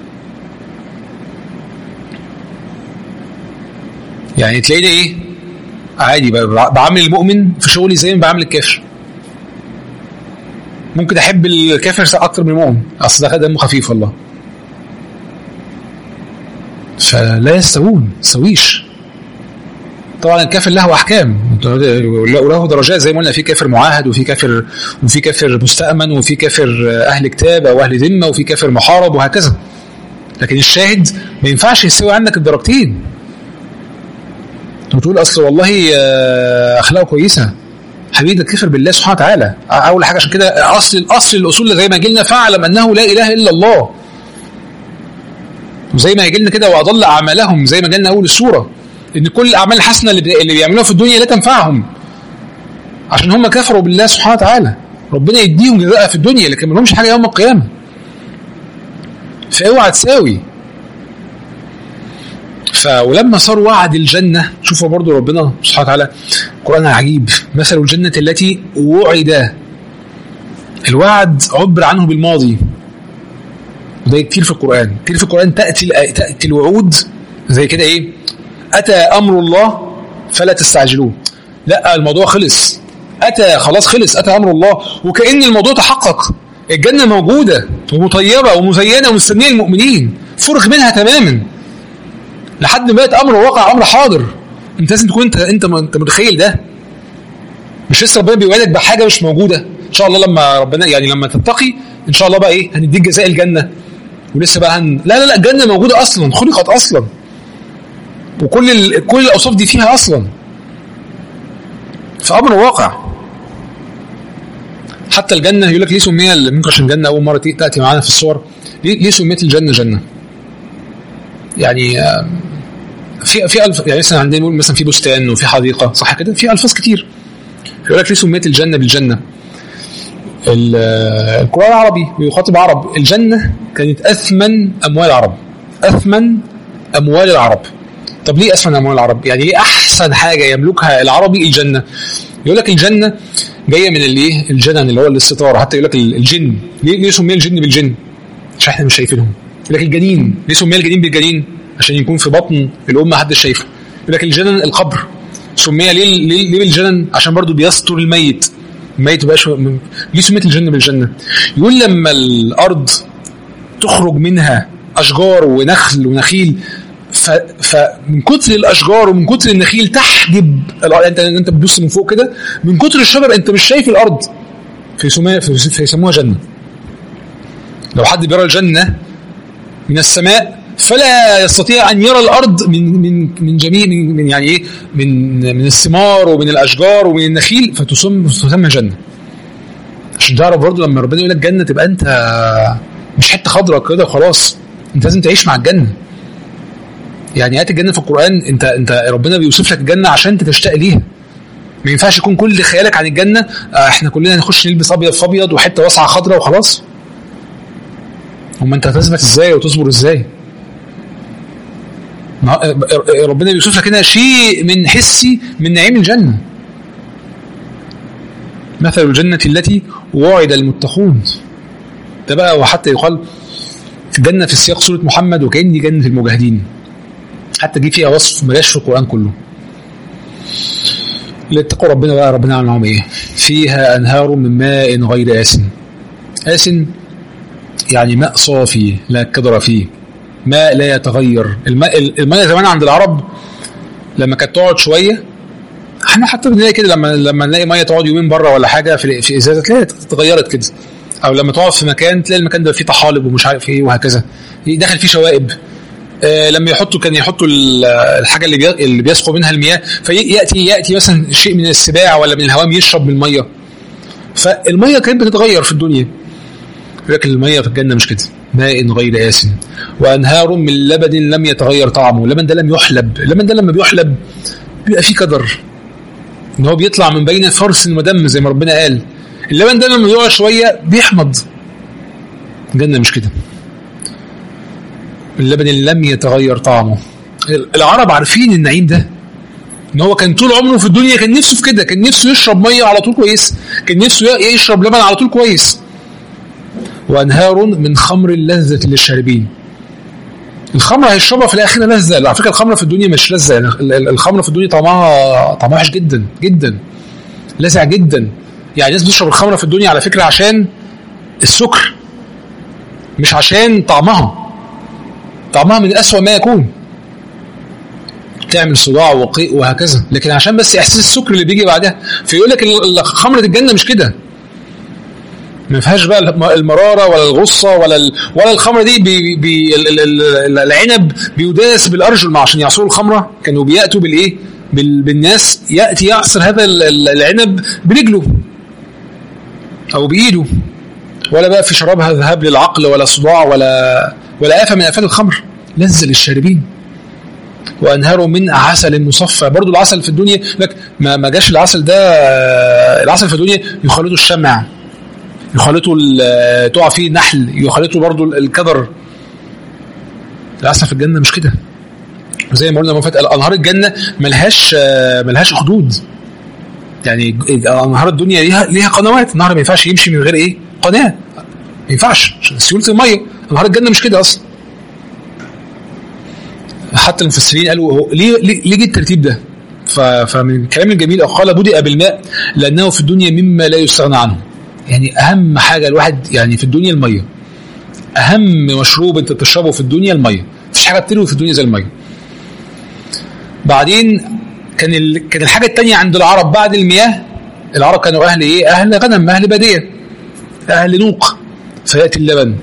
يعني تلاقيني ايه عادي بعامل المؤمن في شغلي زي ما بعامل الكافر ممكن احب الكافر اكتر من المؤمن اصل ده دمه خفيف والله فلا يستوون سويش طبعا الكافر له احكام وله درجات زي ما قلنا في كافر معاهد وفي كافر وفي كافر مستأمن وفي كافر اهل كتاب او اهل ذمه وفي كافر محارب وهكذا لكن الشاهد ما ينفعش يستوي عندك الدرجتين بتقول اصل والله اخلاقه كويسه حبيبي ده كفر بالله سبحانه وتعالى اول حاجه عشان كده اصل الاصل الاصول زي ما قلنا فاعلم انه لا اله الا الله وزي ما هيجي لنا كده واضل اعمالهم زي ما قلنا اول السوره ان كل الاعمال الحسنه اللي, اللي بيعملوها في الدنيا لا تنفعهم عشان هم كفروا بالله سبحانه وتعالى ربنا يديهم جزاءها في الدنيا لكن ما لهمش حاجه يوم القيامه فاوعى تساوي ف ولما صار وعد الجنه شوفوا برضو ربنا سبحانه وتعالى القران عجيب مثل الجنه التي وعد الوعد عبر عنه بالماضي وده كتير في القران كتير في القران تاتي تاتي الوعود زي كده ايه اتى امر الله فلا تستعجلوه لا الموضوع خلص اتى خلاص خلص اتى امر الله وكان الموضوع تحقق الجنه موجوده ومطيبه ومزينه ومستنيه المؤمنين فرغ منها تماما لحد ما بقت امر واقع امر حاضر انت لازم تكون انت انت انت متخيل ده مش لسه ربنا بيوعدك بحاجه مش موجوده ان شاء الله لما ربنا يعني لما تتقي ان شاء الله بقى ايه هنديك جزاء الجنه ولسه بقى هن... لا لا لا الجنه موجوده اصلا خلقت اصلا وكل ال... كل الاوصاف دي فيها اصلا فامر واقع حتى الجنه يقول لك ليه سمي ممكن عشان الجنه اول مره تاتي معانا في الصور ليه, ليه سميت الجنه جنه؟ يعني في في ألف يعني مثلا عندنا نقول مثلا في بستان وفي حديقه صح كده؟ في الفاظ كتير يقول لك ليه سميت الجنه بالجنه؟ القران العربي ويخاطب عرب الجنه كانت اثمن اموال العرب اثمن اموال العرب طب ليه اثمن اموال العرب؟ يعني ليه احسن حاجه يملكها العربي الجنه؟ يقول لك الجنه جايه من الايه؟ الجنن اللي هو الاستطاره حتى يقول لك الجن ليه ليه سمي الجن بالجن؟ عشان احنا مش شايفينهم يقول لك الجنين ليه سمي الجنين بالجنين؟ عشان يكون في بطن الام محدش شايفه يقول لك الجنن القبر سمي ليه ليه, ليه بالجنن؟ عشان برضه بيستر الميت الميت مبقاش ليه سميت الجنه بالجنه؟ يقول لما الارض تخرج منها اشجار ونخل ونخيل فمن كتر الاشجار ومن كتر النخيل تحجب انت انت بتبص من فوق كده من كتر الشجر انت مش شايف الارض فيسموها فيسموها جنه لو حد بيرى الجنه من السماء فلا يستطيع ان يرى الارض من من من جميع من, من يعني ايه من من الثمار ومن الاشجار ومن النخيل فتسمى تسمى جنه عشان تعرف برضه لما ربنا يقول لك جنه تبقى انت مش حته خضراء كده وخلاص انت لازم تعيش مع الجنه يعني ايات الجنه في القران انت انت ربنا بيوصف لك الجنه عشان انت تشتاق ليها ما ينفعش يكون كل خيالك عن الجنه آه احنا كلنا نخش نلبس ابيض في ابيض وحته واسعه خضراء وخلاص هم انت هتثبت ازاي وتصبر ازاي ربنا بيوصف لك هنا شيء من حسي من نعيم الجنه مثل الجنة التي وعد المتقون ده بقى وحتى يقال في الجنة في السياق سورة محمد وكأن دي جنة المجاهدين حتى جه فيها وصف ما جاش في القرآن كله اللي اتقوا ربنا بقى ربنا عمل معاهم ايه فيها انهار من ماء غير آسن آسن يعني ماء صافي لا كدر فيه ماء لا يتغير الماء الماء زمان عند العرب لما كانت تقعد شويه احنا حتى بنلاقي كده لما لما نلاقي ميه تقعد يومين بره ولا حاجه في في ازازه تلاقيها اتغيرت كده او لما تقعد في مكان تلاقي المكان ده فيه طحالب ومش عارف ايه وهكذا داخل فيه شوائب آه لما يحطوا كان يحطوا الحاجه اللي بي اللي بيسقوا منها المياه فياتي ياتي مثلا شيء من السباع ولا من الهوام يشرب من الميه فالميه كانت بتتغير في الدنيا لكن الميه في الجنه مش كده ماء غير آسن وأنهار من لبن لم يتغير طعمه اللبن ده لم يحلب اللبن ده لما بيحلب بيبقى فيه كدر ان هو بيطلع من بين فرس ودم زي ما ربنا قال اللبن ده لما يقع شويه بيحمض الجنه مش كده اللبن لم يتغير طعمه العرب عارفين النعيم ده ان هو كان طول عمره في الدنيا كان نفسه في كده كان نفسه يشرب ميه على طول كويس كان نفسه يشرب لبن على طول كويس وانهار من خمر لذة للشاربين الخمر هيشربها في الاخره لذه على فكره الخمره في الدنيا مش لذه يعني الخمره في الدنيا طعمها طعمها وحش جدا جدا لاذع جدا يعني الناس بتشرب الخمره في الدنيا على فكره عشان السكر مش عشان طعمها طعمها من اسوأ ما يكون تعمل صداع وقيء وهكذا لكن عشان بس احساس السكر اللي بيجي بعدها فيقول لك خمره الجنه مش كده ما فيهاش بقى المراره ولا الغصه ولا ال... ولا الخمره دي بي... بي... العنب بيداس بالارجل مع عشان يعصروا الخمره كانوا بياتوا بالايه؟ بال... بالناس ياتي يعصر هذا العنب برجله او بايده ولا بقى في شرابها ذهاب للعقل ولا صداع ولا ولا آفة من آفات الخمر لذة للشاربين وانهار من عسل مصفى برضو العسل في الدنيا لك ما ما جاش العسل ده العسل في الدنيا يخلطوا الشمع يخالطه ال- تقع فيه نحل يخالطه برضه الكدر للاسف الجنه مش كده زي ما قلنا المره اللي فاتت انهار الجنه ملهاش آه، ملهاش حدود يعني انهار الدنيا ليها ليها قنوات النهر ما ينفعش يمشي من غير ايه قناه ما ينفعش عشان سيوله الميه انهار الجنه مش كده اصلا حتى المفسرين قالوا هو ليه ليه, ليه جه الترتيب ده ف- فمن الكلام الجميل قال بدأ بالماء لأنه في الدنيا مما لا يستغنى عنه يعني أهم حاجة الواحد يعني في الدنيا المية أهم مشروب أنت بتشربه في الدنيا المية مفيش حاجة بتروي في الدنيا زي المية بعدين كان ال... كان الحاجة التانية عند العرب بعد المياه العرب كانوا أهل إيه؟ أهل غنم أهل بدية أهل نوق فيأتي اللبن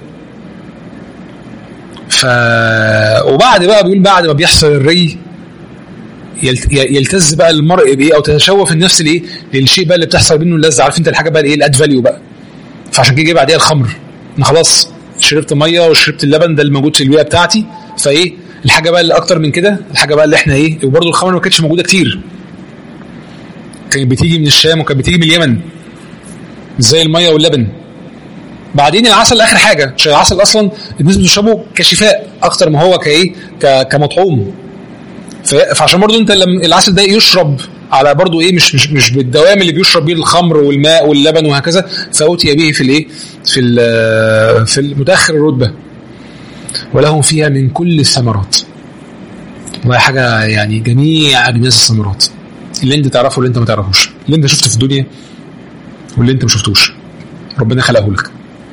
ف وبعد بقى بيقول بعد ما بيحصل الري يلت... يلتز بقى المرء بايه او تتشوف النفس لايه للشيء بقى اللي بتحصل منه اللذه عارف انت الحاجه بقى الايه الاد فاليو بقى فعشان كده جه بعديها الخمر انا خلاص شربت ميه وشربت اللبن ده اللي موجود في البيئه بتاعتي فايه الحاجه بقى اللي اكتر من كده الحاجه بقى اللي احنا ايه وبرده الخمر ما كانتش موجوده كتير كانت بتيجي من الشام وكانت بتيجي من اليمن مش زي الميه واللبن بعدين العسل اخر حاجه عشان العسل اصلا الناس بتشربه كشفاء اكتر ما هو كايه ك- كمطعوم ف- فعشان برضو انت لما العسل ده يشرب على برضو ايه مش مش مش بالدوام اللي بيشرب بيه الخمر والماء واللبن وهكذا فأوتي به في الايه في ال- في المتاخر الرتبه ولهم فيها من كل الثمرات والله حاجه يعني جميع اجناس الثمرات اللي انت تعرفه واللي انت ما تعرفوش اللي انت شفته في الدنيا واللي انت ما شفتوش ربنا خلقه لك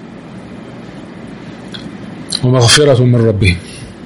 ومغفرة من ربهم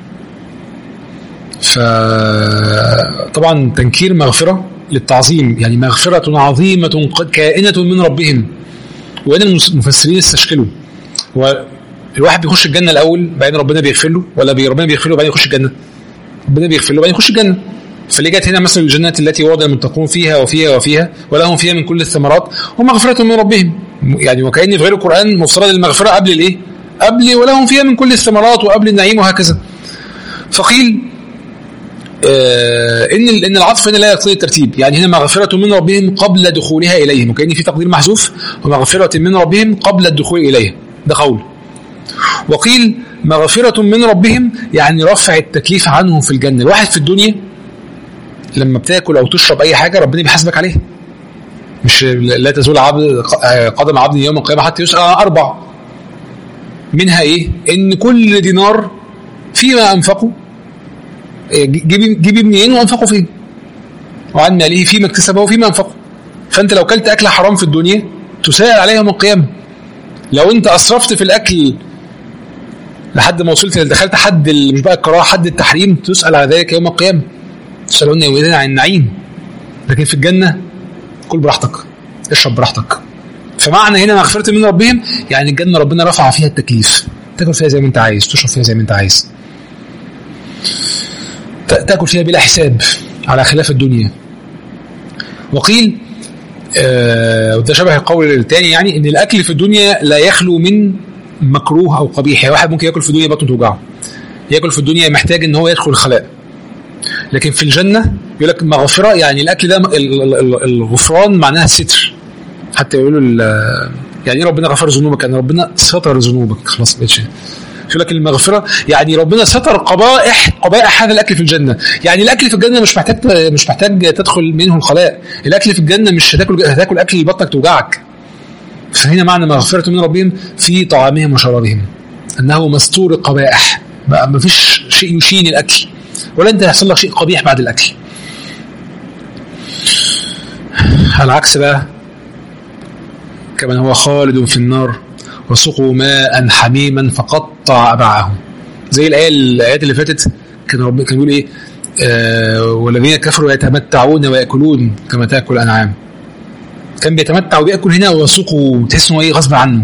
فطبعا تنكير مغفرة للتعظيم يعني مغفرة عظيمة قد كائنة من ربهم وهنا المفسرين استشكلوا هو الواحد بيخش الجنة الأول بعدين ربنا بيغفر له ولا بي- ربنا بيغفر له وبعدين يخش الجنة ربنا بيغفر له وبعدين يخش الجنة فاللي جت هنا مثل الجنات التي وعد المتقون فيها وفيها وفيها ولهم فيها من كل الثمرات ومغفرة من ربهم يعني وكأن في غير القرآن مفترض المغفرة قبل الإيه؟ قبل ولهم فيها من كل الثمرات وقبل النعيم وهكذا فقيل آه ان ال- ان العطف هنا لا يقتضي الترتيب يعني هنا مغفرة من ربهم قبل دخولها اليهم وكأن في تقدير محذوف ومغفرة من ربهم قبل الدخول اليها ده قول وقيل مغفرة من ربهم يعني رفع التكليف عنهم في الجنة الواحد في الدنيا لما بتاكل او تشرب اي حاجة ربنا بيحاسبك عليها مش لا تزول عبد قدم عبد يوم القيامة حتى يسأل عن أربع منها إيه؟ إن كل دينار فيما أنفقه جيبي جيبي منين وأنفقه فين؟ وعن ماله فيما اكتسبه وفيما أنفقه فأنت لو كلت أكلة حرام في الدنيا تسأل عليها يوم القيامة لو أنت أسرفت في الأكل لحد ما وصلت دخلت حد ال- مش بقى الكراهه حد التحريم تسأل على ذلك يوم القيامة تسألون يومئذ عن النعيم لكن في الجنة كل براحتك اشرب براحتك فمعنى هنا مغفرة من ربهم يعني الجنة ربنا رفع فيها التكليف تاكل فيها زي ما انت عايز تشرب فيها زي ما انت عايز ت- تاكل فيها بلا حساب على خلاف الدنيا وقيل آه وده شبه القول الثاني يعني ان الاكل في الدنيا لا يخلو من مكروه او قبيح يعني واحد ممكن ياكل في الدنيا بطنه توجعه ياكل في الدنيا محتاج ان هو يدخل الخلاء لكن في الجنه يقول لك مغفره يعني الاكل ده ال- ال- ال- الغفران معناها ستر حتى يقولوا ال- يعني ايه ربنا غفر ذنوبك يعني ربنا ستر ذنوبك خلاص بقتش يقول لك المغفره يعني ربنا ستر قبائح قبائح هذا الاكل في الجنه يعني الاكل في الجنه مش محتاج مش محتاج تدخل منه الخلاء الاكل في الجنه مش هتاكل هتاكل اكل اللي بطنك توجعك فهنا معنى مغفرة من ربهم في طعامهم وشرابهم أنه مستور القبائح بقى ما فيش شيء يشين الأكل ولا أنت يحصل لك شيء قبيح بعد الأكل على العكس بقى كمن هو خالد في النار وسقوا ماء حميما فقطع أبعهم زي الآية الآيات اللي فاتت كان ربنا كان بيقول إيه آه والذين كفروا يتمتعون ويأكلون كما تأكل الأنعام كان بيتمتع وبياكل هنا وسوقه تحس انه ايه غصب عنه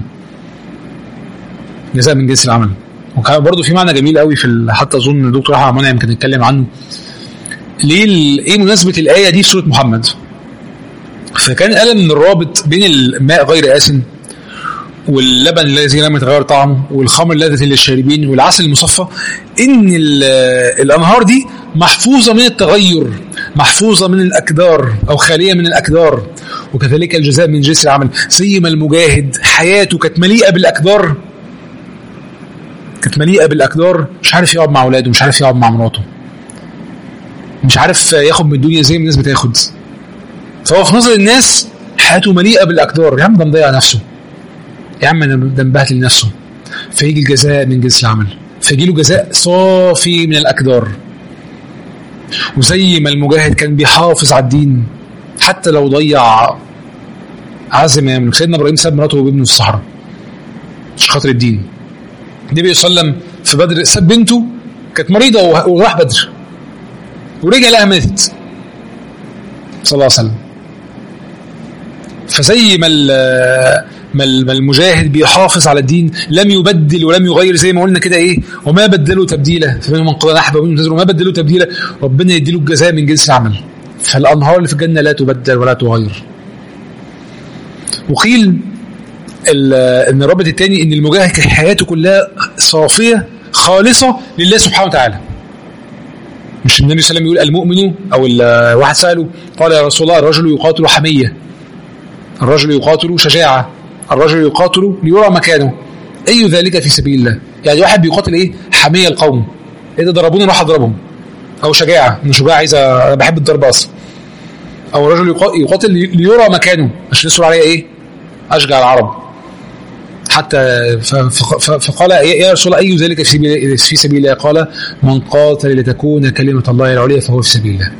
جزاء من جنس العمل وكان برضه في معنى جميل قوي في ال- حتى اظن الدكتور احمد منعم كان يتكلم عنه ليه ال- ايه مناسبه الايه دي في سوره محمد فكان قال ان الرابط بين الماء غير آسن واللبن الذي لم يتغير طعمه والخمر لذة للشاربين والعسل المصفى ان ال- الانهار دي محفوظه من التغير محفوظه من الاكدار او خاليه من الاكدار وكذلك الجزاء من جنس العمل زي ما المجاهد حياته كانت مليئه بالاقدار كانت مليئه بالاقدار مش عارف يقعد مع اولاده مش عارف يقعد مع مراته مش عارف ياخد من الدنيا زي ما الناس بتاخد فهو في نظر الناس حياته مليئه بالاقدار يا عم ده مضيع نفسه يا عم ده مبهدل نفسه فيجي الجزاء من جنس العمل فيجي له جزاء صافي من الاقدار وزي ما المجاهد كان بيحافظ على الدين حتى لو ضيع عزم من سيدنا ابراهيم ساب مراته وابنه في الصحراء مش خاطر الدين النبي صلى الله عليه وسلم في بدر ساب بنته كانت مريضه وراح بدر ورجع لها ماتت صلى الله عليه وسلم فزي ما ما المجاهد بيحافظ على الدين لم يبدل ولم يغير زي ما قلنا كده ايه وما بدلوا تبديلا فمنهم من قضى نحبه ومنهم وما بدلوا تبديلا ربنا يديله الجزاء من جنس العمل فالانهار اللي في الجنه لا تبدل ولا تغير وقيل ان الرابط الثاني ان المجاهد كانت حياته كلها صافيه خالصه لله سبحانه وتعالى مش النبي صلى الله عليه وسلم يقول المؤمن او واحد ساله قال يا رسول الله الرجل يقاتل حميه الرجل يقاتل شجاعه الرجل يقاتل ليرى مكانه اي ذلك في سبيل الله يعني واحد بيقاتل ايه حميه القوم اذا ضربوني راح اضربهم او شجاعه انا شجاع عايز انا بحب الضرب اصلا او رجل يقاتل ليرى مكانه عشان يسروا عليه ايه اشجع العرب حتى فقال يا رسول الله اي ذلك في سبيل الله قال من قاتل لتكون كلمه الله العليا فهو في سبيل الله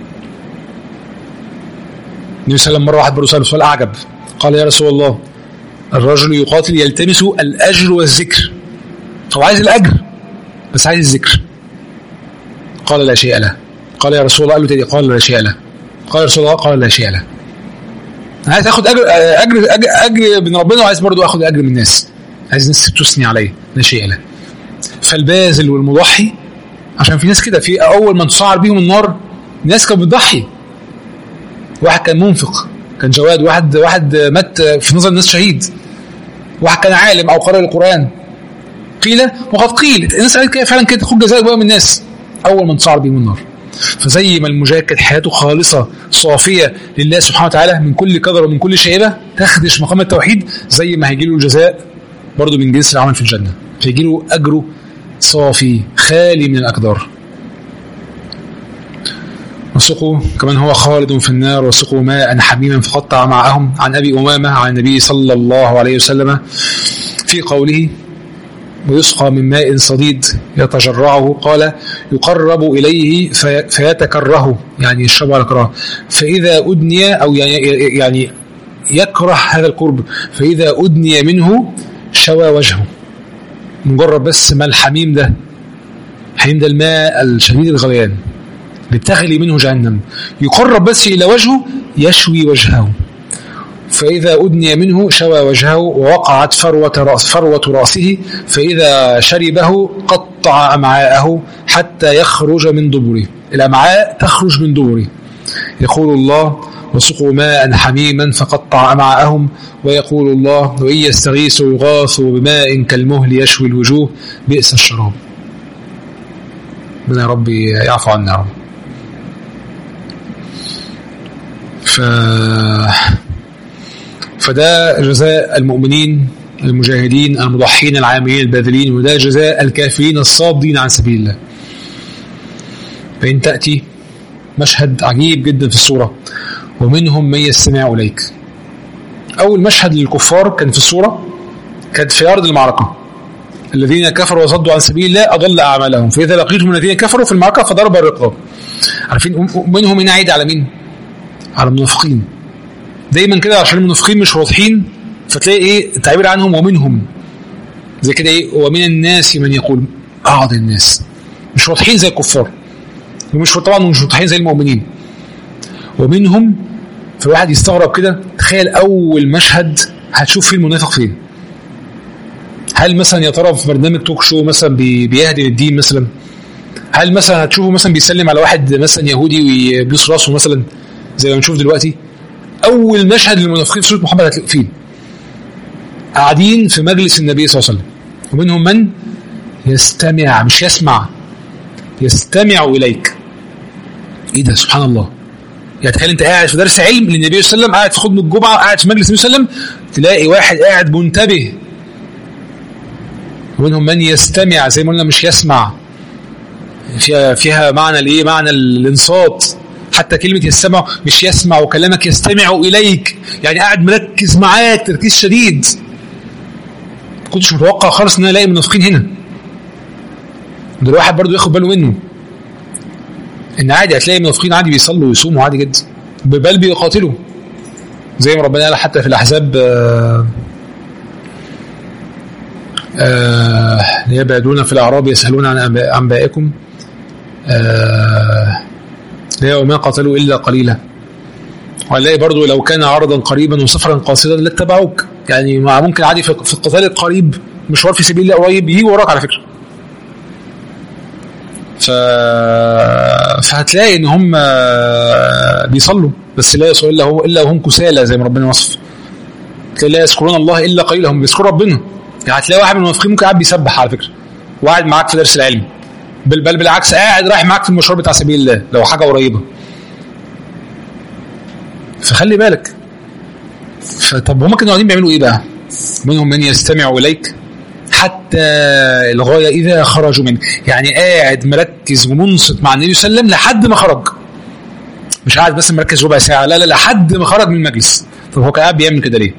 النبي صلى الله عليه وسلم مره واحد برضه ساله سؤال اعجب قال يا رسول الله الرجل يقاتل يلتمس الاجر والذكر هو عايز الاجر بس عايز الذكر قال لا شيء له قال يا رسول الله قال له تاني قال لا شيء له قال يا رسول الله قال لا شيء له عايز تاخد اجر اجر اجر, أجر من ربنا وعايز برضه اخد اجر من الناس عايز الناس تثني عليه لا شيء له فالباذل والمضحي عشان في ناس كده في اول ما تصعر بيهم النار ناس كانت بتضحي واحد كان منفق كان جواد واحد واحد مات في نظر الناس شهيد واحد كان عالم او قرأ القرآن قيل وقد قيل الناس قالت كده فعلا كده تاخد جزاء بقى من الناس اول ما تصعر بيهم النار فزي ما المجاهد كانت حياته خالصة صافية لله سبحانه وتعالى من كل قدر ومن كل شيبة تخدش مقام التوحيد زي ما هيجي له الجزاء برضه من جنس العمل في الجنة فيجي له أجره صافي خالي من الأقدار وسقوا كمان هو خالد في النار وسقوا ماء حميما فقطع معهم عن أبي أمامة عن النبي صلى الله عليه وسلم في قوله ويسقى من ماء صديد يتجرعه قال يقرب إليه في فيتكره يعني يشرب على كراهه فإذا أدني أو يعني, يعني يكره هذا القرب فإذا أدني منه شوى وجهه مجرد بس ما الحميم ده حميم ده الماء الشديد الغليان اللي بتغلي منه جهنم يقرب بس إلى وجهه يشوي وجهه فإذا أدني منه شوى وجهه ووقعت فروة, رأس فروة رأسه فإذا شربه قطع أمعاءه حتى يخرج من دبره الأمعاء تخرج من دبره يقول الله وسقوا ماء حميما فقطع أمعاءهم ويقول الله وإن يستغيثوا يغاثوا بماء كالمهل يشوي الوجوه بئس الشراب ربنا يا رب يعفو عنا يا رب ف فده جزاء المؤمنين المجاهدين المضحين العاملين الباذلين وده جزاء الكافرين الصادين عن سبيل الله فإن تأتي مشهد عجيب جدا في الصورة ومنهم من يستمع إليك أول مشهد للكفار كان في الصورة كانت في أرض المعركة الذين كفروا وصدوا عن سبيل الله أضل أعمالهم فإذا لقيتم الذين كفروا في المعركة فضرب الرقاب عارفين منهم هنا عيد على مين؟ على المنافقين دايما كده عشان المنافقين مش واضحين فتلاقي ايه التعبير عنهم ومنهم زي كده ايه ومن الناس من يقول بعض الناس مش واضحين زي الكفار ومش طبعا مش واضحين زي المؤمنين ومنهم فالواحد يستغرب كده تخيل اول مشهد هتشوف فيه المنافق فين هل مثلا يا ترى في برنامج توك شو مثلا بيهدي للدين مثلا هل مثلا هتشوفه مثلا بيسلم على واحد مثلا يهودي ويبوس راسه مثلا زي ما بنشوف دلوقتي اول مشهد للمنافقين في سوره محمد هتلاقيه فين قاعدين في مجلس النبي صلى الله عليه وسلم ومنهم من يستمع مش يسمع يستمع اليك ايه ده سبحان الله يعني تخيل انت قاعد في درس علم للنبي صلى الله عليه وسلم قاعد في خطبه الجمعه قاعد في مجلس النبي صلى الله عليه وسلم تلاقي واحد قاعد منتبه ومنهم من يستمع زي ما قلنا مش يسمع فيها فيها معنى الايه معنى الانصات حتى كلمة يستمع مش يسمع وكلامك يستمع إليك يعني قاعد مركز معاك تركيز شديد كنتش متوقع خالص ان انا الاقي منافقين هنا ده الواحد برضه ياخد باله منه ان عادي هتلاقي منافقين عادي بيصلوا ويصوموا عادي جدا بل بيقاتلوا زي ما ربنا قال حتى في الاحزاب آه آه يبعدون في الاعراب يسالون عن انبائكم آه وما قتلوا الا قليلا وهنلاقي برضو لو كان عرضا قريبا وسفرا قاصدا لاتبعوك يعني ممكن عادي في القتال القريب مشوار في سبيل الله قريب يجي وراك على فكره ف... فهتلاقي ان هم بيصلوا بس لا يصلوا الا هو الا وهم كسالى زي ما ربنا وصف تلاقي لا يذكرون الله الا قليلا هم بيذكروا ربنا يعني هتلاقي واحد من المنافقين ممكن قاعد بيسبح على فكره وقاعد معاك في درس العلم بل بل بالعكس قاعد رايح معاك في المشوار بتاع سبيل الله لو حاجه قريبه فخلي بالك فطب هم كانوا قاعدين بيعملوا ايه بقى؟ منهم من يستمع اليك حتى الغايه اذا خرجوا منك يعني قاعد مركز ومنصت مع النبي صلى الله عليه وسلم لحد ما خرج مش قاعد بس مركز ربع ساعه لا لا لحد ما خرج من المجلس طب هو كان قاعد بيعمل كده ليه؟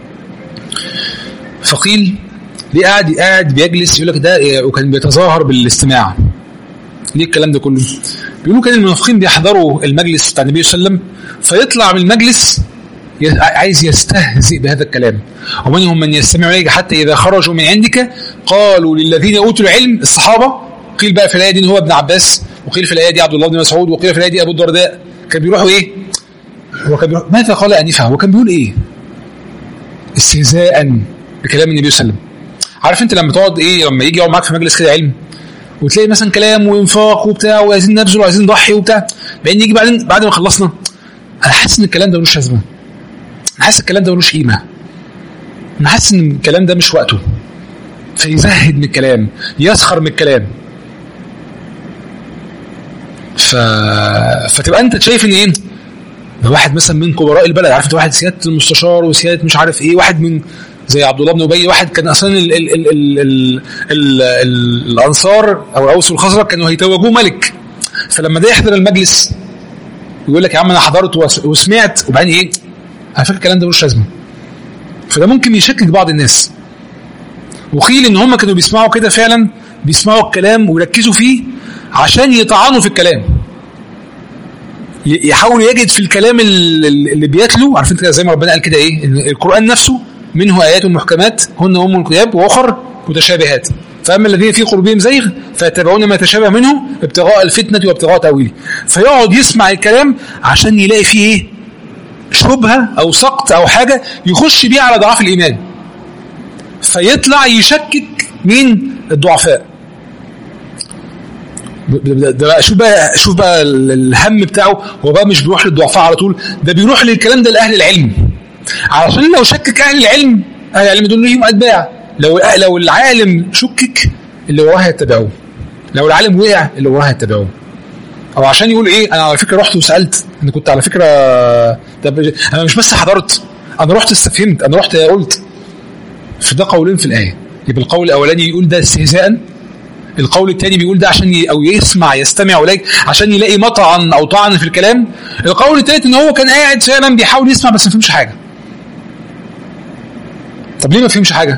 فقيل ليه قاعد قاعد بيجلس يقول لك ده وكان بيتظاهر بالاستماع ليه الكلام ده كله؟ بيقولوا كان المنافقين بيحضروا المجلس بتاع النبي صلى الله عليه وسلم فيطلع من المجلس عايز يستهزئ بهذا الكلام ومنهم من يستمع اليك حتى اذا خرجوا من عندك قالوا للذين اوتوا العلم الصحابه قيل بقى في الايه دي هو ابن عباس وقيل في الايه دي عبد الله بن مسعود وقيل في الايه دي ابو الدرداء كان بيروحوا ايه؟ هو كان بيروح ماذا قال انفا؟ هو كان بيقول ايه؟ استهزاء بكلام النبي صلى الله عليه وسلم عارف انت لما تقعد ايه لما يجي يقعد معاك في مجلس كده علم وتلاقي مثلا كلام وانفاق وبتاع وعايزين نبذل وعايزين نضحي وبتاع بعدين يجي بعدين بعد ما خلصنا انا حاسس ان الكلام ده ملوش لازمه انا حاسس الكلام ده ملوش قيمه انا حاسس ان الكلام ده مش وقته فيزهد من الكلام يسخر من الكلام ف... فتبقى انت شايف ان ايه ده واحد مثلا من كبراء البلد عارف انت واحد سياده المستشار وسياده مش عارف ايه واحد من زي عبد الله بن ابي واحد كان اصلا ال ال ال ال ال ال ال الانصار او الاوس والخزرج كانوا هيتوجوه ملك فلما ده يحضر المجلس يقول لك يا عم انا حضرت وسمعت وبعدين ايه على فكره الكلام ده ملوش لازمه فده ممكن يشكك بعض الناس وقيل ان هم كانوا بيسمعوا كده فعلا بيسمعوا الكلام ويركزوا فيه عشان يطعنوا في الكلام يحاول يجد في الكلام اللي بيتلو عارفين كده زي ما ربنا قال كده ايه القران نفسه منه ايات محكمات هن ام الكتاب واخر متشابهات فاما الذين في قلوبهم زيغ فيتبعون ما تشابه منه ابتغاء الفتنه وابتغاء تاويله فيقعد يسمع الكلام عشان يلاقي فيه ايه شبهه او سقط او حاجه يخش بيه على ضعاف الايمان فيطلع يشكك مين الضعفاء ده بقى شوف بقى شوف بقى الهم بتاعه هو بقى مش بيروح للضعفاء على طول ده بيروح للكلام ده لاهل العلم علشان لو شكك اهل العلم اهل العلم دول ليهم اتباع لو لو العالم شكك اللي وراه هيتبعوه لو العالم وقع اللي وراه هيتبعوه او عشان يقول ايه انا على فكره رحت وسالت انا كنت على فكره طب انا مش بس حضرت انا رحت استفهمت انا رحت قلت فده قولين في الايه يبقى القول الاولاني يقول ده استهزاء القول الثاني بيقول ده عشان ي... او يسمع يستمع اليك عشان يلاقي مطعن او طعن في الكلام القول الثالث ان هو كان قاعد فعلا بيحاول يسمع بس ما فهمش حاجه طب ليه ما فهمش حاجه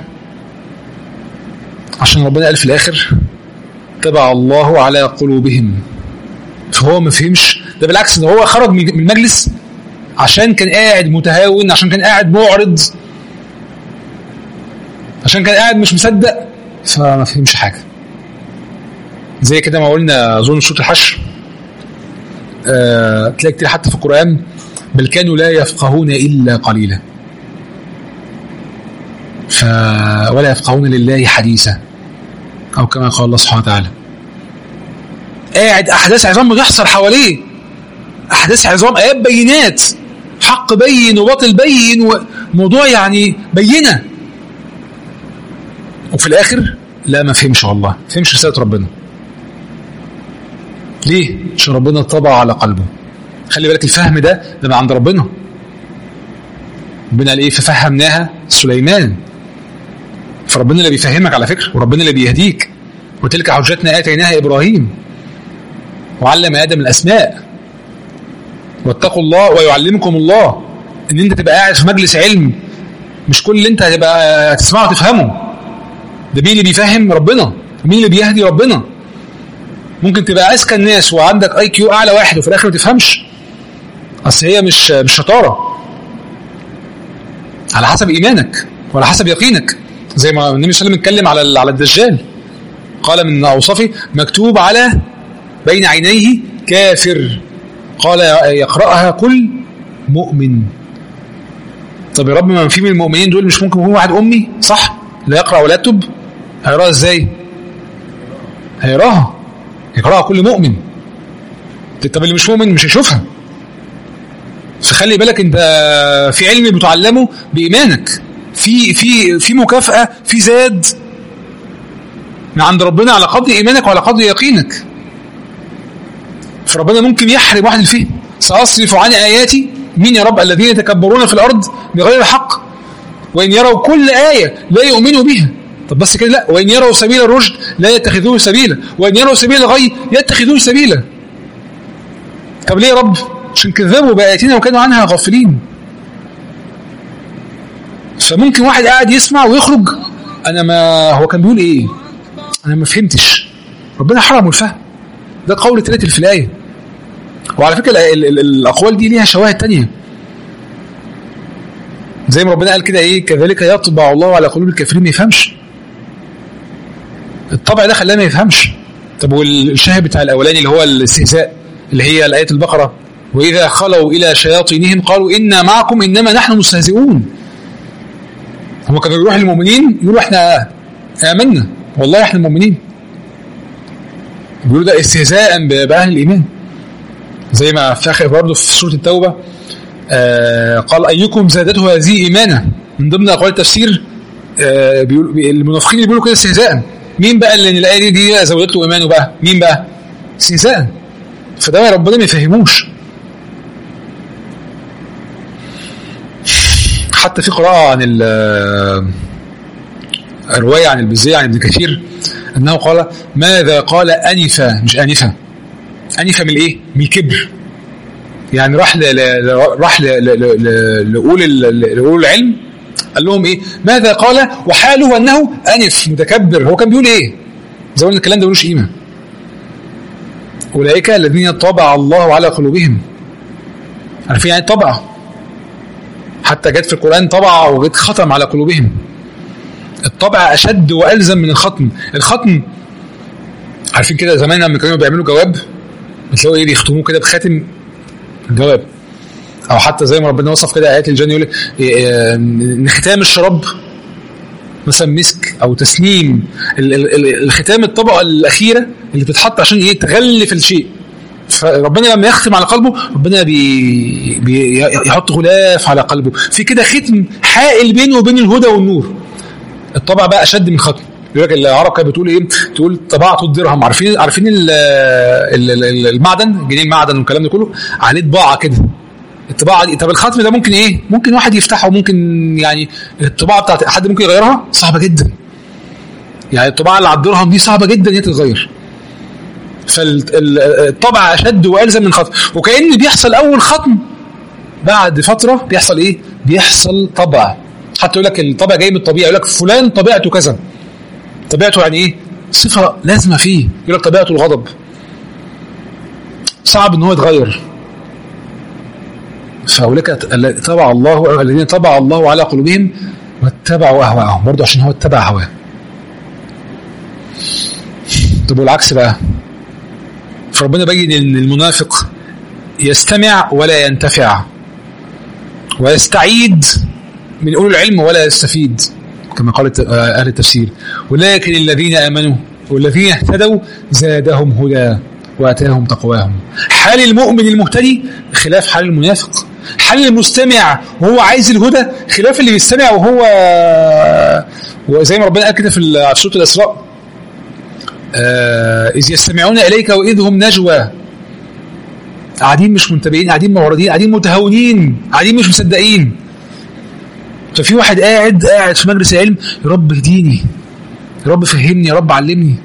عشان ربنا قال في الاخر تبع الله على قلوبهم فهو ما فهمش ده بالعكس ده هو خرج من المجلس عشان كان قاعد متهاون عشان كان قاعد معرض عشان كان قاعد مش مصدق فما فهمش حاجه زي كده ما قلنا اظن سوره الحشر أه تلاقي كتير حتى في القران بل كانوا لا يفقهون الا قليلا ف ولا يفقهون لله حديثا او كما قال الله سبحانه وتعالى قاعد احداث عظام بتحصل حواليه احداث عظام ايات بينات حق بين وباطل بين وموضوع يعني بينه وفي الاخر لا ما فهمش والله ما فهمش رساله ربنا ليه عشان ربنا طبع على قلبه خلي بالك الفهم ده ده من عند ربنا ربنا قال ايه ففهمناها سليمان فربنا اللي بيفهمك على فكره وربنا اللي بيهديك وتلك حجتنا اتيناها ابراهيم وعلم ادم الاسماء واتقوا الله ويعلمكم الله ان انت تبقى قاعد في مجلس علم مش كل اللي انت هتبقى هتسمعه تفهمه ده مين اللي بيفهم ربنا مين اللي بيهدي ربنا ممكن تبقى اذكى الناس وعندك اي كيو اعلى واحد وفي الاخر ما تفهمش اصل هي مش مش شطاره على حسب ايمانك وعلى حسب يقينك زي ما النبي صلى الله عليه وسلم اتكلم على على الدجال قال من اوصافه مكتوب على بين عينيه كافر قال يقراها كل مؤمن طب يا رب ما في من المؤمنين دول مش ممكن يكون واحد امي صح لا يقرا ولا يكتب هيقراها ازاي هيقراها يقراها كل مؤمن طب اللي مش مؤمن مش هيشوفها فخلي بالك انت في علم بتعلمه بايمانك في في في مكافاه في زاد من عند ربنا على قدر ايمانك وعلى قدر يقينك فربنا ممكن يحرم واحد الفهم ساصرف عن اياتي مين يا رب الذين يتكبرون في الارض بغير حق وان يروا كل ايه لا يؤمنوا بها طب بس كده لا وان يروا سبيل الرشد لا يتخذوه سبيلا وان يروا سبيل الغي يتخذوه سبيلا طب ليه يا رب عشان كذبوا بآياتنا وكانوا عنها غافلين فممكن واحد قاعد يسمع ويخرج انا ما هو كان بيقول ايه انا ما فهمتش ربنا حرمه الفهم ده قول ثلاثة في الآية وعلى فكرة ال ال الأقوال دي ليها شواهد تانية زي ما ربنا قال كده ايه كذلك يطبع الله على قلوب الكافرين ما يفهمش الطبع ده خلاه ما يفهمش طب والشاهد بتاع الاولاني اللي هو الاستهزاء اللي هي الايه البقره واذا خلوا الى شياطينهم قالوا انا معكم انما نحن مستهزئون هم كانوا يروحوا للمؤمنين يقولوا احنا امنا والله احنا المؤمنين بيقولوا ده استهزاء باهل الايمان زي ما في اخر برضه في سوره التوبه آه قال ايكم زادته هذه ايمانا من ضمن اقوال التفسير آه بيقول المنافقين اللي بيقولوا كده استهزاء مين بقى اللي الايه دي, دي زودت له ايمانه بقى مين بقى استهزاء فده ربنا ما يفهموش حتى في قراءة عن الرواية عن البزية عن ابن كثير أنه قال ماذا قال أنفة مش أنفة أنفة من الإيه؟ من الكبر يعني راح ل راح لأقول لأقول العلم قال لهم إيه؟ ماذا قال وحاله أنه أنف متكبر هو كان بيقول إيه؟ زي ما الكلام ده ملوش قيمة أولئك الذين طبع الله على قلوبهم عارفين يعني طبع حتى جت في القرآن طبع وجت ختم على قلوبهم الطبع أشد وألزم من الختم الختم عارفين كده زمان لما كانوا بيعملوا جواب بتلاقوا ايه بيختموه كده بخاتم الجواب او حتى زي ما ربنا وصف كده ايات الجنه يقول ان ختام الشراب مثلا مسك او تسنيم الختام الطبقه الاخيره اللي بتتحط عشان ايه تغلف الشيء فربنا لما يختم على قلبه ربنا بي بيحط غلاف على قلبه في كده ختم حائل بينه وبين الهدى والنور الطبع بقى اشد من ختم يقول لك العرب كانت بتقول ايه؟ تقول طبعت الدرهم عارفين عارفين المعدن جنيه المعدن والكلام ده كله عليه طباعه كده الطباعه دي طب الختم ده ممكن ايه؟ ممكن واحد يفتحه وممكن يعني الطباعه بتاعت حد ممكن يغيرها صعبه جدا يعني الطباعه اللي على الدرهم دي صعبه جدا ان هي تتغير فالطبع اشد والزم من ختم وكان بيحصل اول ختم بعد فتره بيحصل ايه؟ بيحصل طبع حتى يقول لك الطبع جاي من الطبيعه يقول لك فلان طبيعته كذا طبيعته يعني ايه؟ صفه لازمه فيه يقول لك طبيعته الغضب صعب ان هو يتغير فاولئك طبع الله الذين طبع الله على قلوبهم واتبعوا اهواءهم برضه عشان هو اتبع هواه طب والعكس بقى فربنا بين ان المنافق يستمع ولا ينتفع ويستعيد من اولي العلم ولا يستفيد كما قالت اهل التفسير ولكن الذين امنوا والذين اهتدوا زادهم هدى واتاهم تقواهم حال المؤمن المهتدي خلاف حال المنافق حال المستمع وهو عايز الهدى خلاف اللي بيستمع وهو وزي ما ربنا قال كده في سوره الاسراء آه إذ يستمعون إليك وإذ هم نجوى قاعدين مش منتبهين قاعدين موردين قاعدين متهاونين قاعدين مش مصدقين ففي واحد قاعد قاعد في مجلس العلم يا رب اهديني يا رب فهمني يا رب علمني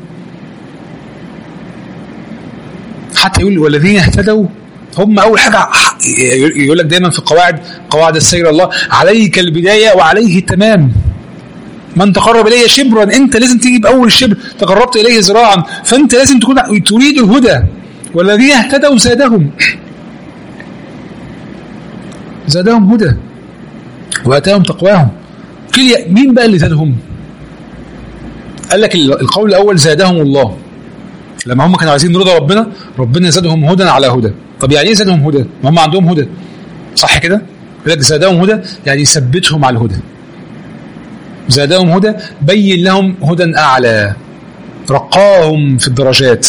حتى يقول والذين اهتدوا هم اول حاجه يقول لك دايما في القواعد قواعد السير الله عليك البدايه وعليه التمام من تقرب الي شبرا انت لازم تيجي باول شبر تقربت اليه ذراعا فانت لازم تكون تريد الهدى والذين اهتدوا زادهم زادهم هدى واتاهم تقواهم قيل مين بقى اللي زادهم؟ قال لك القول الاول زادهم الله لما هم كانوا عايزين رضا ربنا ربنا زادهم هدى على هدى طب يعني ايه زادهم هدى؟ ما هم عندهم هدى صح كده؟ يقول لك زادهم هدى يعني ثبتهم على الهدى زادهم هدى بين لهم هدى اعلى رقاهم في الدرجات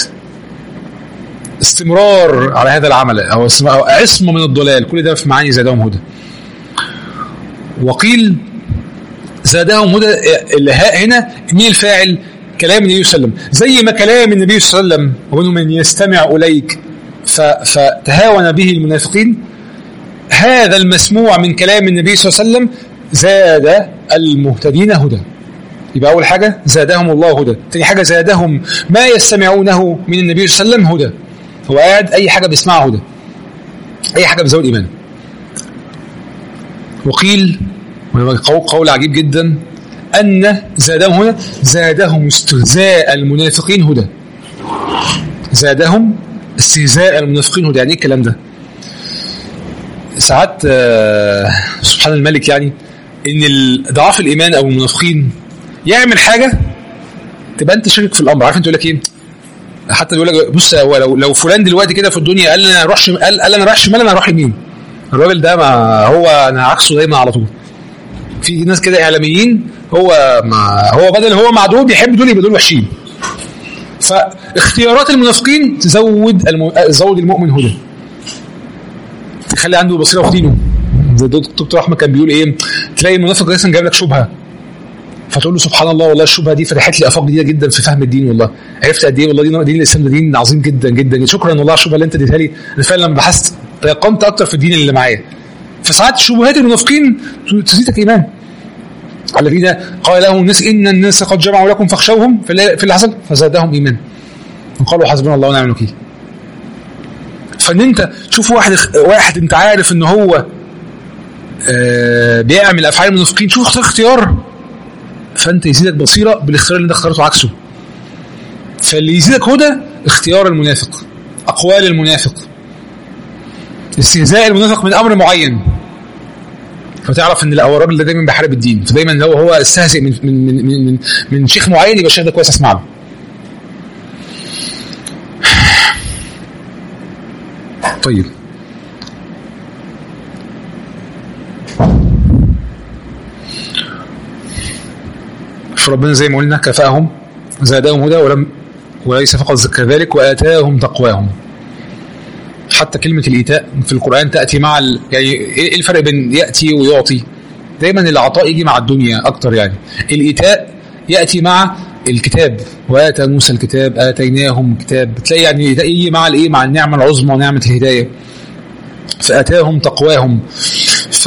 استمرار على هذا العمل او عصمه من الضلال كل ده في معاني زادهم هدى وقيل زادهم هدى الهاء هنا مين الفاعل كلام النبي صلى الله عليه وسلم زي ما كلام النبي صلى الله عليه وسلم ومنهم من يستمع اليك فتهاون به المنافقين هذا المسموع من كلام النبي صلى الله عليه وسلم زاد المهتدين هدى يبقى أول حاجة زادهم الله هدى ثاني حاجة زادهم ما يستمعونه من النبي صلى الله عليه وسلم هدى هو قاعد أي حاجة بيسمعها هدى أي حاجة بتزود إيمانه وقيل قول عجيب جدا أن زادهم هدى زادهم استهزاء المنافقين هدى زادهم استهزاء المنافقين هدى يعني ايه الكلام ده ساعات سبحان الملك يعني ان ضعاف الايمان او المنافقين يعمل حاجه تبقى انت شريك في الامر عارف انت يقول لك ايه حتى يقول لك بص هو لو لو فلان دلوقتي كده في الدنيا قال انا اروح شم... قال, قال انا رايح شمال انا اروح يمين الراجل ده ما هو انا عكسه دايما على طول في ناس كده اعلاميين هو ما هو بدل هو مع دول بيحب دول يبقى دول وحشين فاختيارات المنافقين تزود الم... تزود المؤمن هدى تخلي عنده بصيره في دينه زي دكتور احمد كان بيقول ايه تلاقي المنافق مثلا جايب لك شبهه فتقول له سبحان الله والله الشبهه دي فتحت لي افاق جديده جدا في فهم الدين والله عرفت قد ايه والله دين, دين الاسلام ده دين عظيم جدا جدا شكرا والله على الشبهه اللي انت اديتها لي انا فعلا لما بحثت تيقنت اكتر في الدين اللي معايا فساعات شبهات المنافقين تزيدك ايمان الذين قال لهم الناس ان الناس قد جمعوا لكم فاخشوهم في اللي حصل فزادهم ايمان وقالوا حسبنا الله ونعم الوكيل فان انت تشوف واحد واحد انت عارف ان هو آه بيعمل افعال المنافقين شوف اختار اختيار فانت يزيدك بصيره بالاختيار اللي انت اخترته عكسه فاللي يزيدك هدى اختيار المنافق اقوال المنافق استهزاء المنافق من امر معين فتعرف ان لا هو الراجل ده دايما بيحارب الدين فدايما لو هو استهزئ من من من من, من شيخ معين يبقى الشيخ ده كويس اسمع له طيب فربنا زي ما قلنا كفاهم زادهم هدى ولم وليس فقط كذلك واتاهم تقواهم حتى كلمة الإيتاء في القرآن تأتي مع ال... يعني إيه الفرق بين يأتي ويعطي؟ دايما العطاء يجي مع الدنيا أكتر يعني الإيتاء يأتي مع الكتاب وآتى موسى الكتاب آتيناهم كتاب تلاقي يعني يجي مع الإيه مع النعمة العظمى ونعمة الهداية فأتاهم تقواهم ف...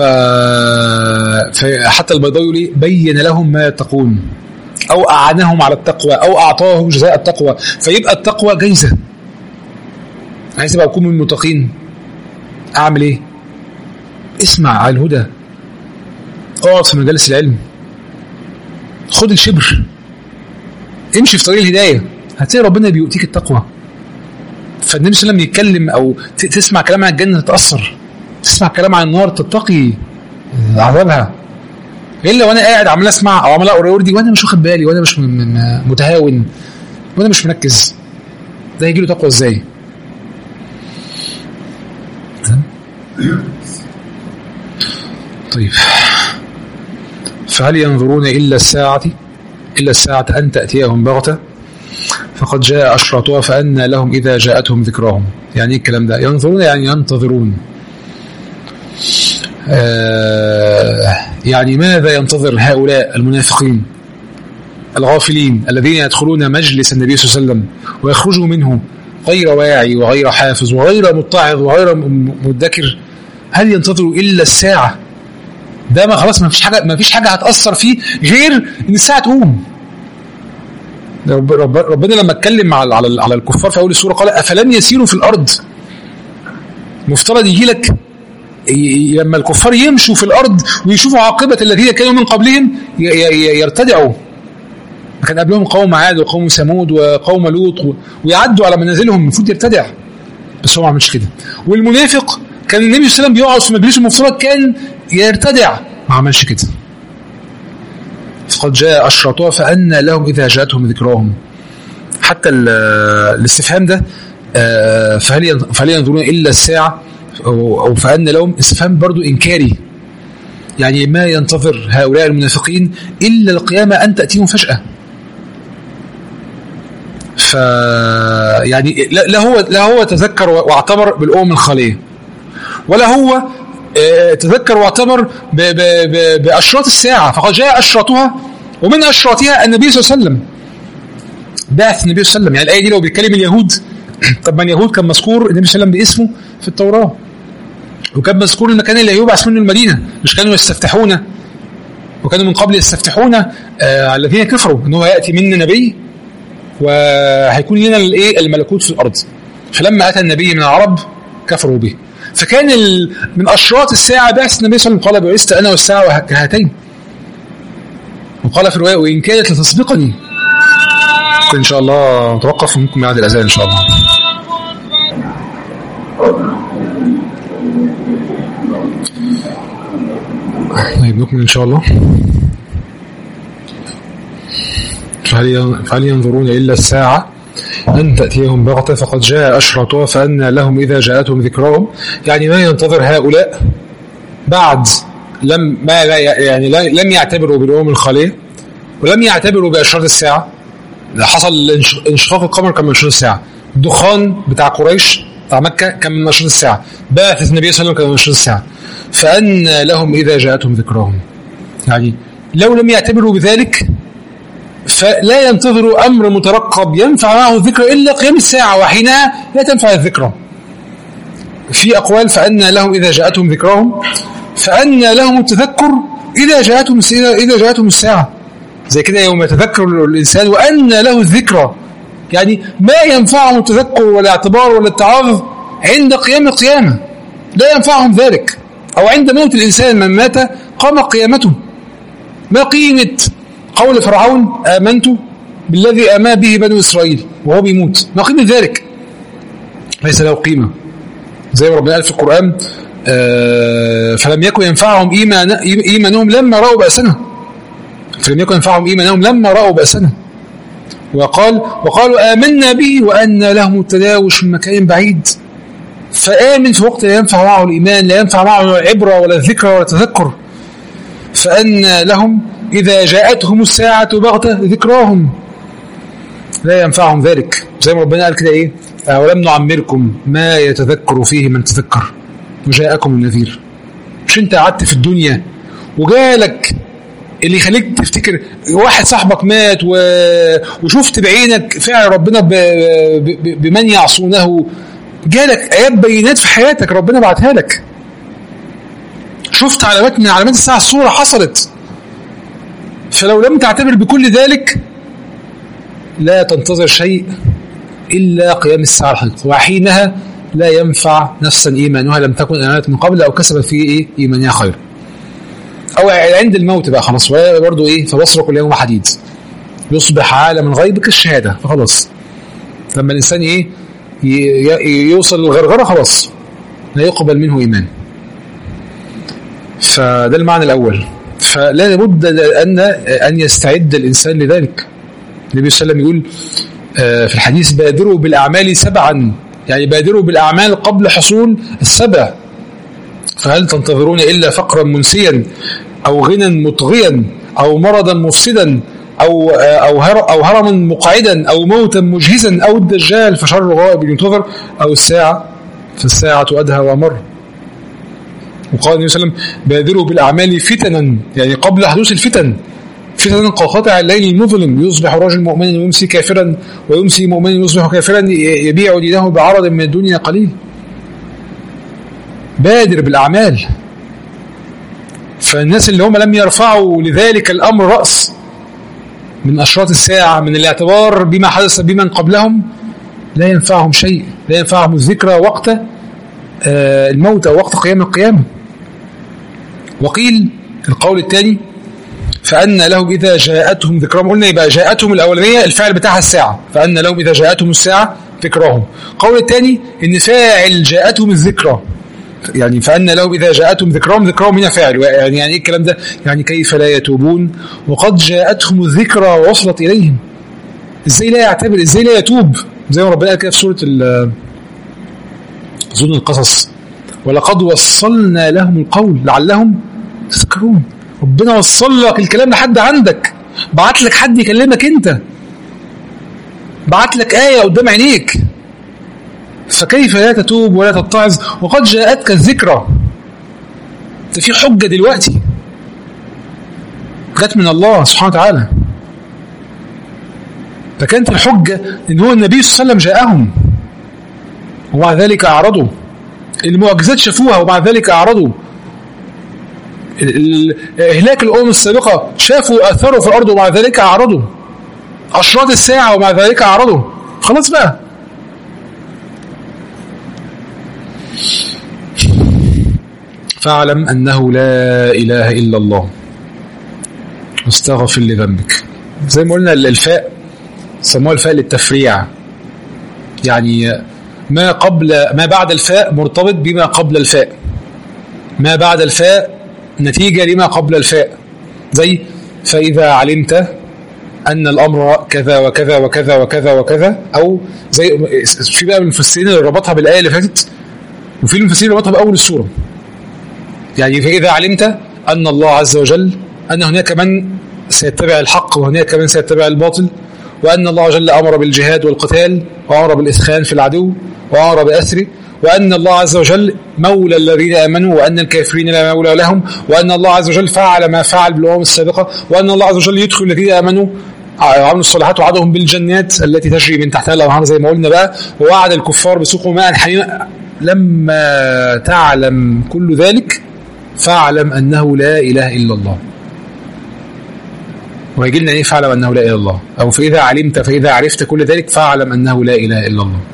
فحتى البيضاوي يقول بين لهم ما يتقون أو أعانهم على التقوى أو أعطاهم جزاء التقوى فيبقى التقوى جايزة عايز ابقى اكون من المتقين اعمل ايه اسمع على الهدى اقعد في مجالس العلم خد الشبر امشي في طريق الهدايه هتلاقي ربنا بيؤتيك التقوى فالنبي صلى الله عليه وسلم يتكلم او تسمع كلام عن الجنه تتاثر تسمع كلام عن النار تتقي عذابها الا وانا قاعد عمال اسمع او عمال اقرا وردي وانا مش واخد بالي وانا مش متهاون وانا مش مركز ده هيجي له تقوى ازاي؟ طيب فهل ينظرون إلا الساعة إلا الساعة أن تأتيهم بغتة فقد جاء أشراطها فأنى لهم إذا جاءتهم ذكراهم يعني الكلام ده ينظرون يعني ينتظرون آه يعني ماذا ينتظر هؤلاء المنافقين الغافلين الذين يدخلون مجلس النبي صلى الله عليه وسلم ويخرجوا منه غير واعي وغير حافظ وغير متعظ وغير مدكر هل ينتظر الا الساعه ده ما خلاص ما فيش حاجه ما فيش حاجه هتاثر فيه غير ان الساعه تقوم رب رب ربنا لما اتكلم على على على الكفار في اول السوره قال افلم يسيروا في الارض مفترض يجي لك لما الكفار يمشوا في الارض ويشوفوا عاقبه الذين كانوا من قبلهم يرتدعوا كان قبلهم قوم عاد وقوم ثمود وقوم لوط ويعدوا على منازلهم المفروض يرتدع بس هو ما عملش كده والمنافق كان النبي صلى الله عليه وسلم بيقعد في مجلسه المفترض كان يرتدع ما عملش كده فقد جاء أشرطها فأنى لهم إذا جاءتهم ذكراهم حتى الاستفهام ده فهل فهل ينظرون إلا الساعة أو فأن لهم استفهام برضو إنكاري يعني ما ينتظر هؤلاء المنافقين إلا القيامة أن تأتيهم فجأة ف يعني لا هو لا هو تذكر واعتبر بالأمم الخالية ولا هو تذكر واعتبر بأشراط الساعة فقد جاء أشراطها ومن أشراطها النبي صلى الله عليه وسلم بعث النبي صلى الله عليه وسلم يعني الآية دي لو بيتكلم اليهود طب ما اليهود كان مذكور النبي صلى الله عليه وسلم باسمه في التوراة وكان مذكور المكان اللي يبعث منه المدينة مش كانوا يستفتحون وكانوا من قبل يستفتحون آه الذين كفروا ان هو ياتي منا نبي وهيكون لنا الايه الملكوت في الارض فلما اتى النبي من العرب كفروا به فكان من اشراط الساعه بعث النبي صلى الله عليه وسلم قال بعثت انا والساعه كهاتين وقال في الروايه وان كانت لتسبقني ان شاء الله نتوقف وممكن بعد الاذان ان شاء الله طيب نكمل ان شاء الله فهل ينظرون الا الساعه أن تأتيهم بغتة فقد جاء أشرطها فأن لهم إذا جاءتهم ذكراهم يعني ما ينتظر هؤلاء بعد لم ما لا يعني لم يعتبروا بالأمم الخالية ولم يعتبروا بأشراط الساعة حصل انشقاق القمر كان من أشراط الساعة الدخان بتاع قريش بتاع مكة كان من أشراط الساعة بعثة النبي صلى الله عليه وسلم كان من أشراط الساعة فأن لهم إذا جاءتهم ذكراهم يعني لو لم يعتبروا بذلك فلا ينتظر أمر مترقب ينفع معه الذكر إلا قيام الساعة وحينها لا تنفع الذكرى في أقوال فأن لهم إذا جاءتهم ذكرهم فأن لهم التذكر إذا جاءتهم إذا جاءتهم الساعة زي كده يوم يتذكر الإنسان وأن له الذكرى يعني ما ينفعهم التذكر ولا اعتبار ولا اتعاظ عند قيام القيامة لا ينفعهم ذلك أو عند موت الإنسان من مات قام قيامته ما قيمة قول فرعون آمنت بالذي آمن به بنو إسرائيل وهو بيموت ما قيمة ذلك ليس له قيمة زي ما ربنا قال في القرآن آه فلم يكن ينفعهم إيمان إيمانهم لما رأوا بأسنا فلم يكن ينفعهم إيمانهم لما رأوا بأسنا وقال وقالوا آمنا به وأن لهم التداوش من مكان بعيد فآمن في وقت لا ينفع معه الإيمان لا ينفع معه العبرة ولا الذكرى ولا التذكر فأن لهم إذا جاءتهم الساعة بغتة ذكراهم لا ينفعهم ذلك زي ما ربنا قال كده إيه أولم نعمركم ما يتذكر فيه من تذكر وجاءكم النذير مش أنت قعدت في الدنيا وجالك اللي يخليك تفتكر واحد صاحبك مات و... وشفت بعينك فعل ربنا ب... ب... بمن يعصونه جالك آيات بينات في حياتك ربنا بعتها لك شفت علامات من علامات الساعة الصورة حصلت فلو لم تعتبر بكل ذلك لا تنتظر شيء إلا قيام الساعة الحقيقة وحينها لا ينفع نفسا إيمانها لم تكن آمنت من قبل أو كسبت في إيه إيمانها خير أو عند الموت بقى خلاص برضه إيه فبصرك اليوم حديد يصبح عالم الغيب كالشهادة فخلاص لما الإنسان إيه يوصل للغرغرة خلاص لا يقبل منه إيمان فده المعنى الأول فلا بد أن أن يستعد الإنسان لذلك النبي صلى الله عليه وسلم يقول في الحديث بادروا بالأعمال سبعا يعني بادروا بالأعمال قبل حصول السبع فهل تنتظرون إلا فقرا منسيا أو غنى مطغيا أو مرضا مفسدا أو أو هر أو هرما مقعدا أو موتا مجهزا أو الدجال فشر غائب ينتظر أو الساعة فالساعة أدهى وأمر وقال النبي صلى الله عليه وسلم بادروا بالأعمال فتنا يعني قبل حدوث الفتن فتن كقطع الليل المظلم يصبح رجل مؤمنا ويمسي كافرا ويمسي مؤمنا يصبح كافرا يبيع دينه بعرض من الدنيا قليل بادر بالأعمال فالناس اللي هم لم يرفعوا لذلك الأمر رأس من أشراط الساعة من الاعتبار بما حدث بمن قبلهم لا ينفعهم شيء لا ينفعهم الذكرى وقت الموت أو وقت قيام القيامة وقيل القول الثاني فأن لهم إذا جاءتهم ذكراهم قلنا يبقى جاءتهم الأولانية الفعل بتاعها الساعة فأن لهم إذا جاءتهم الساعة ذكراهم القول الثاني إن فاعل جاءتهم الذكرى يعني فأن لهم إذا جاءتهم ذكراهم ذكراهم هنا فاعل يعني يعني إيه الكلام ده يعني كيف لا يتوبون وقد جاءتهم الذكرى ووصلت إليهم إزاي لا يعتبر إزاي لا يتوب زي ما ربنا قال كده في سورة أظن القصص ولقد وصلنا لهم القول لعلهم يذكرون ربنا وصل لك الكلام لحد عندك بعت لك حد يكلمك انت بعت لك آية قدام عينيك فكيف لا تتوب ولا تتعظ وقد جاءتك الذكرى انت في حجة دلوقتي جت من الله سبحانه وتعالى فكانت الحجة ان هو النبي صلى الله عليه وسلم جاءهم ومع ذلك أعرضوا المعجزات شافوها ومع ذلك أعرضوا إهلاك الأمم السابقة شافوا أثروا في الأرض ومع ذلك أعرضوا أشراط الساعة ومع ذلك أعرضوا خلاص بقى فاعلم أنه لا إله إلا الله واستغفر لذنبك زي ما قلنا الفاء سموها الفاء للتفريع يعني ما قبل ما بعد الفاء مرتبط بما قبل الفاء ما بعد الفاء نتيجة لما قبل الفاء زي فإذا علمت أن الأمر كذا وكذا وكذا وكذا وكذا أو زي في بقى من المفسرين اللي ربطها بالآية اللي فاتت وفي المفسرين اللي ربطها بأول السورة يعني فإذا علمت أن الله عز وجل أن هناك من سيتبع الحق وهناك من سيتبع الباطل وأن الله جل أمر بالجهاد والقتال وأمر بالإسخان في العدو وأمر بأسره وأن الله عز وجل مولى الذين آمنوا وأن الكافرين لا مولى لهم وأن الله عز وجل فعل ما فعل بالأمم السابقة وأن الله عز وجل يدخل الذين آمنوا وعملوا الصالحات وعدهم بالجنات التي تجري من تحتها الأنهار زي ما قلنا بقى ووعد الكفار بسوق ماء حميما لما تعلم كل ذلك فاعلم أنه لا إله إلا الله ويجي لنا ايه فاعلم انه لا اله الا الله او فاذا علمت فاذا عرفت كل ذلك فاعلم انه لا اله الا الله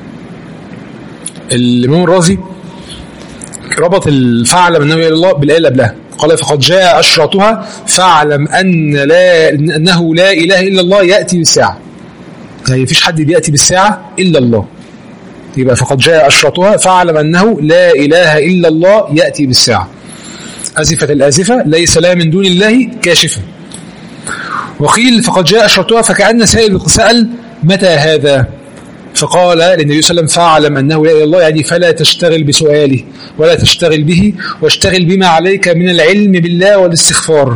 الامام الرازي ربط الفاعلم انه لا اله الا الله بالايه اللي قبلها قال فقد جاء اشراطها فاعلم ان لا انه لا اله الا الله ياتي بالساعه يعني مفيش حد بياتي بالساعه الا الله يبقى فقد جاء اشراطها فاعلم انه لا اله الا الله ياتي بالساعه ازفت الازفه ليس لها من دون الله كاشفه وقيل فقد جاء شرطها فكأن سائل سأل متى هذا فقال للنبي صلى الله عليه وسلم فاعلم أنه لا إله إلا الله يعني فلا تشتغل بسؤاله ولا تشتغل به واشتغل بما عليك من العلم بالله والاستغفار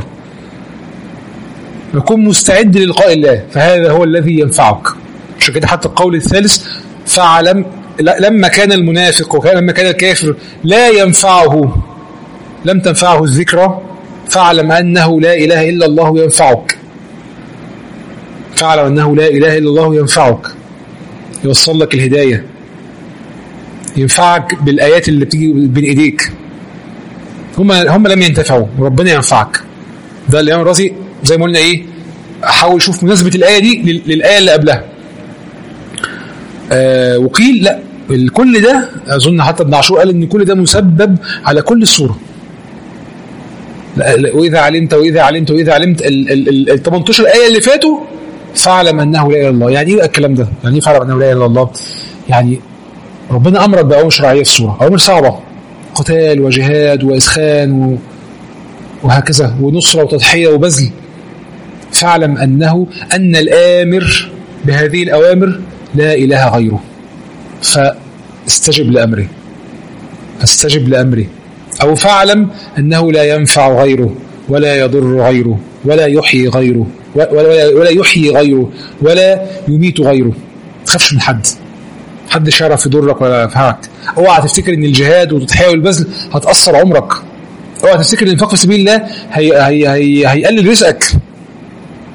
وكن مستعد للقاء الله فهذا هو الذي ينفعك عشان كده حتى القول الثالث فاعلم لما كان المنافق وكان لما كان الكافر لا ينفعه لم تنفعه الذكرى فاعلم أنه لا إله إلا الله ينفعك فاعلم أنه لا إله إلا الله ينفعك يوصل لك الهداية ينفعك بالآيات اللي بتيجي بين إيديك هم هم لم ينتفعوا وربنا ينفعك ده الإمام الرازي زي ما قلنا إيه حاول شوف مناسبة الآية دي للآية اللي قبلها آه وقيل لا كل ده أظن حتى ابن عاشور قال إن كل ده مسبب على كل الصورة وإذا علمت وإذا علمت وإذا علمت ال 18 آية اللي فاتوا فاعلم أنه لا إله إلا الله يعني إيه الكلام ده؟ يعني إيه فاعلم أنه لا إله إلا الله؟ يعني ربنا أمرك بأوامر شرعية في السورة أوامر صعبة قتال وجهاد وإسخان و... وهكذا ونصرة وتضحية وبذل فاعلم أنه أن الآمر بهذه الأوامر لا إله غيره فاستجب لأمره فاستجب لأمره أو فاعلم أنه لا ينفع غيره ولا يضر غيره ولا يحيي غيره ولا, ولا يحيي غيره ولا يميت غيره تخافش من حد حد يعرف يضرك ولا ينفعك اوعى تفتكر ان الجهاد والتضحيه والبذل هتاثر عمرك اوعى تفتكر ان الانفاق في سبيل الله هي هي هي هيقلل رزقك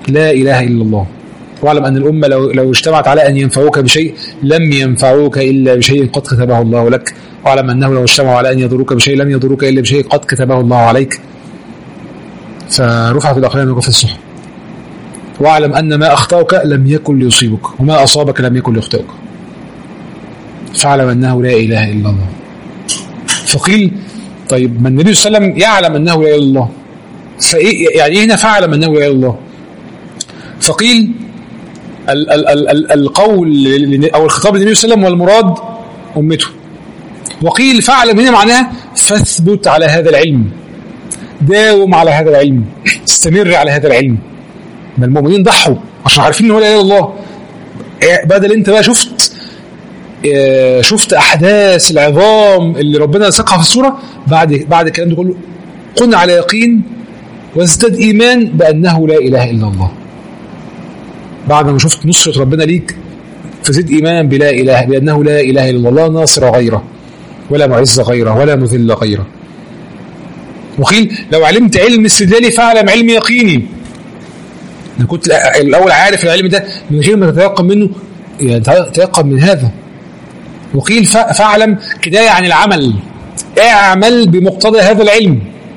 لا إله إلا الله واعلم أن الأمة لو, لو اجتمعت على أن ينفعوك بشيء لم ينفعوك إلا بشيء قد كتبه الله لك واعلم أنه لو اجتمعوا على أن يضروك بشيء لم يضروك إلا بشيء قد كتبه الله عليك فرفعت الأقلام وكفت الصحف واعلم أن ما أخطأك لم يكن ليصيبك وما أصابك لم يكن ليخطئك فاعلم أنه لا إله إلا الله فقيل طيب ما النبي صلى الله عليه وسلم يعلم أنه لا إله إلا الله فإيه يعني إيه هنا فاعلم أنه لا إله إلا الله فقيل ال ال ال ال القول أو الخطاب للنبي صلى الله عليه وسلم والمراد أمته وقيل فاعلم هنا معناها فاثبت على هذا العلم داوم على هذا العلم استمر على هذا العلم ما المؤمنين ضحوا عشان عارفين ان هو لا اله الا الله بدل انت بقى شفت شفت احداث العظام اللي ربنا ساقها في الصوره بعد بعد الكلام ده كله كن على يقين وازداد ايمان بانه لا اله الا الله بعد ما شفت نصره ربنا ليك فزد ايمانا بلا اله بانه لا اله الا الله لا ناصر غيره ولا معز غيره ولا مذل غيره وقيل لو علمت علم استدلالي فاعلم علم يقيني انا كنت الاول عارف العلم ده من غير ما تتيقن منه يعني تيقن من هذا وقيل فاعلم كنايه عن العمل اعمل بمقتضى هذا العلم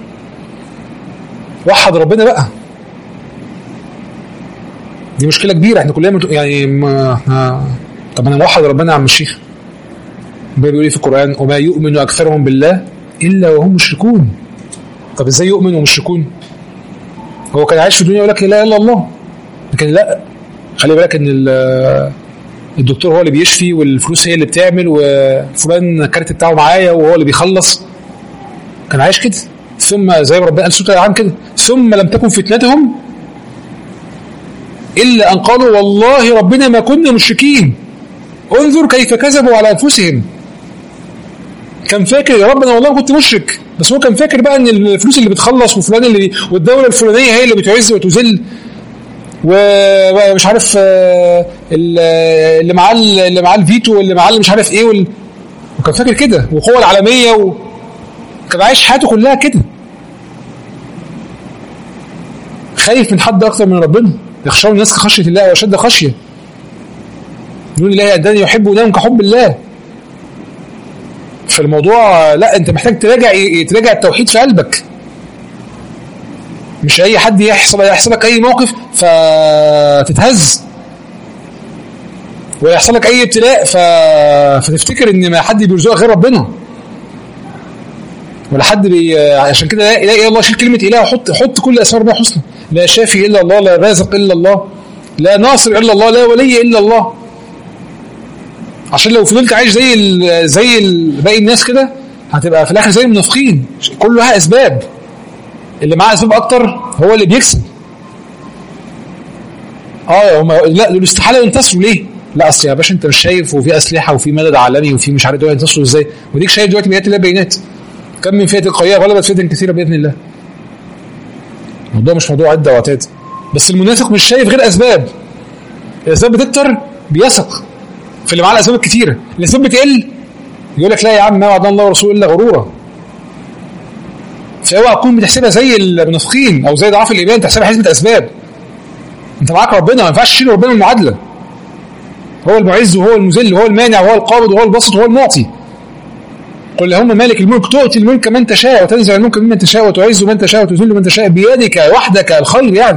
وحد ربنا بقى دي مشكله كبيره احنا كلنا يعني ما طب انا موحد ربنا يا عم الشيخ بيقول ايه في القران وما يؤمن اكثرهم بالله الا وهم مشركون طب ازاي يؤمن ومشركون هو كان عايش في الدنيا يقول لك لا اله الا الله لكن لا خلي بالك ان الدكتور هو اللي بيشفي والفلوس هي اللي بتعمل وفلان الكارت بتاعه معايا وهو اللي بيخلص كان عايش كده ثم زي ما ربنا قال سوره الانعام كده ثم لم تكن فتنتهم الا ان قالوا والله ربنا ما كنا مشركين انظر كيف كذبوا على انفسهم كان فاكر يا رب انا والله كنت مشرك بس هو كان فاكر بقى ان الفلوس اللي بتخلص وفلان اللي والدوله الفلانيه هي اللي بتعز وتذل ومش عارف اللي معاه اللي معاه الفيتو واللي معاه مش عارف ايه وال... وكان فاكر كده والقوه العالميه و... كان عايش حياته كلها كده خايف من حد اكتر من ربنا يخشون الناس كخشيه الله واشد خشيه يقول الله أداني يحب ونام كحب الله فالموضوع لا انت محتاج تراجع تراجع التوحيد في قلبك مش اي حد يحصل يحصل لك اي موقف فتتهز ويحصل لك اي ابتلاء ف... فتفتكر ان ما حد بيرزقك غير ربنا ولا حد بي... عشان كده لا اله الا الله شيل كلمه اله وحط حط كل اسماء ربنا حسنى لا شافي الا الله لا رازق الا الله لا ناصر الا الله لا ولي الا الله عشان لو فضلت عايش زي ال زي ال باقي الناس كده هتبقى في الاخر زي المنافقين كلها اسباب اللي معاه اسباب اكتر هو اللي بيكسب اه هم لا دول استحاله ينتصروا ليه؟ لا اصل يا باشا انت مش شايف وفي اسلحه وفي مدد عالمي وفي مش عارف دول ينتصروا ازاي وديك شايف دلوقتي بيات الله بينات كم من فئه قويه غلبت فئه كثيره باذن الله الموضوع مش موضوع عده وعتاد بس المنافق مش شايف غير اسباب الاسباب بتكتر بيثق في اللي معاه الاسباب الكتيره الاسباب بتقل يقول لك لا يا عم ما وعدنا الله ورسوله الا غرورا فاوعى تكون بتحسبها زي المنافقين او زي ضعاف الايمان تحسبها حسبه اسباب انت معاك ربنا ما ينفعش تشيل ربنا من المعادله هو المعز وهو المذل وهو المانع وهو القابض وهو الباسط وهو المعطي قل اللهم مالك الملك تؤتي الملك من تشاء وتنزع الملك ممن تشاء وتعز من تشاء وتذل من تشاء بيدك وحدك الخير يعني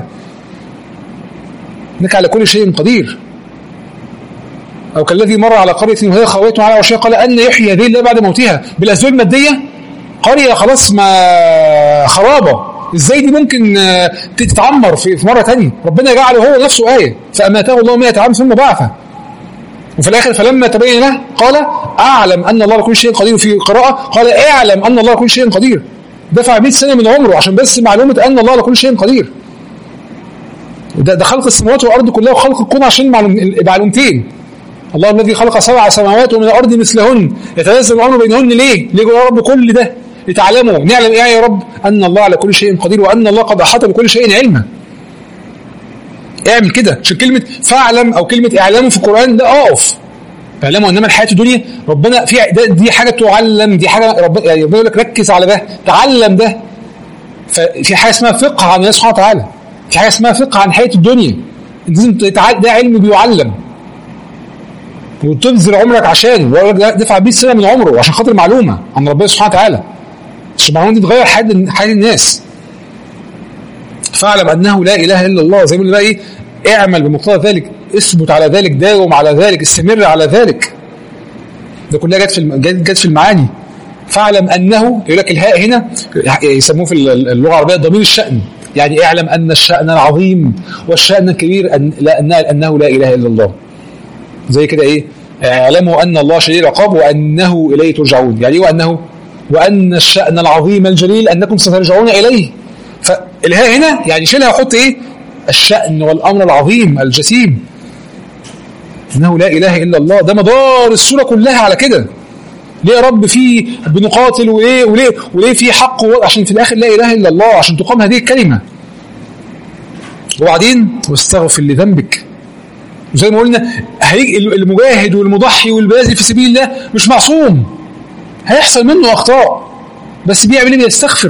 انك على كل شيء قدير او كالذي مر على قريه وهي خاويه على عرشها قال ان يحيي هذه الله بعد موتها بالاسباب الماديه قريه خلاص ما خرابه ازاي دي ممكن تتعمر في, في مره ثانيه ربنا جعله هو نفسه ايه فاماته الله 100 عام ثم بعثه وفي الاخر فلما تبين له قال اعلم ان الله على كل شيء قدير وفي قراءه قال اعلم ان الله على كل شيء قدير دفع 100 سنه من عمره عشان بس معلومه ان الله على كل شيء قدير ده, ده خلق السماوات والارض كلها وخلق الكون عشان معلوم معلومتين الله الذي خلق سبع سماوات ومن الارض مثلهن يتنزل الامر بينهن ليه؟ ليه يا رب كل ده لتعلموا نعلم ايه يا رب ان الله على كل شيء قدير وان الله قد احاط بكل شيء علما اعمل كده عشان كلمه فاعلم او كلمه اعلام في القران ده اقف اعلموا انما الحياه الدنيا ربنا في دي حاجه تعلم دي حاجه ربنا يعني ربنا يقول لك ركز على ده تعلم ده ففي حاجه اسمها فقه عن الله سبحانه وتعالى في حاجه اسمها فقه عن حياه الدنيا انت لازم تتع- ده علم بيعلم وتبذل عمرك عشانه ويقول لك دفع 100 سنه من عمره عشان خاطر معلومه عن ربنا سبحانه وتعالى عشان المعلومه دي تغير حياه حياه الناس فاعلم انه لا اله الا الله زي ما بيقول بقى ايه اعمل بمقتضى ذلك اثبت على ذلك داوم على ذلك استمر على ذلك ده كلها جت في الم- جت جت في المعاني فاعلم انه يقول لك الهاء هنا يسموه في اللغه العربيه ضمير الشأن يعني اعلم ان الشأن العظيم والشأن الكبير أن لا أن انه لا اله الا الله زي كده ايه اعلموا ان الله شديد العقاب وانه اليه ترجعون يعني ايه وانه وان الشأن العظيم الجليل انكم سترجعون اليه فالهاء هنا يعني شيلها وحط ايه الشأن والامر العظيم الجسيم انه لا اله الا الله ده مدار السوره كلها على كده ليه يا رب في بنقاتل وليه وليه وليه في حق و- عشان في الاخر لا اله الا الله عشان تقام هذه الكلمه وبعدين واستغفر لذنبك زي ما قلنا هيجي المجاهد والمضحي والباذل في سبيل الله مش معصوم هيحصل منه اخطاء بس بيعمل ايه بيستغفر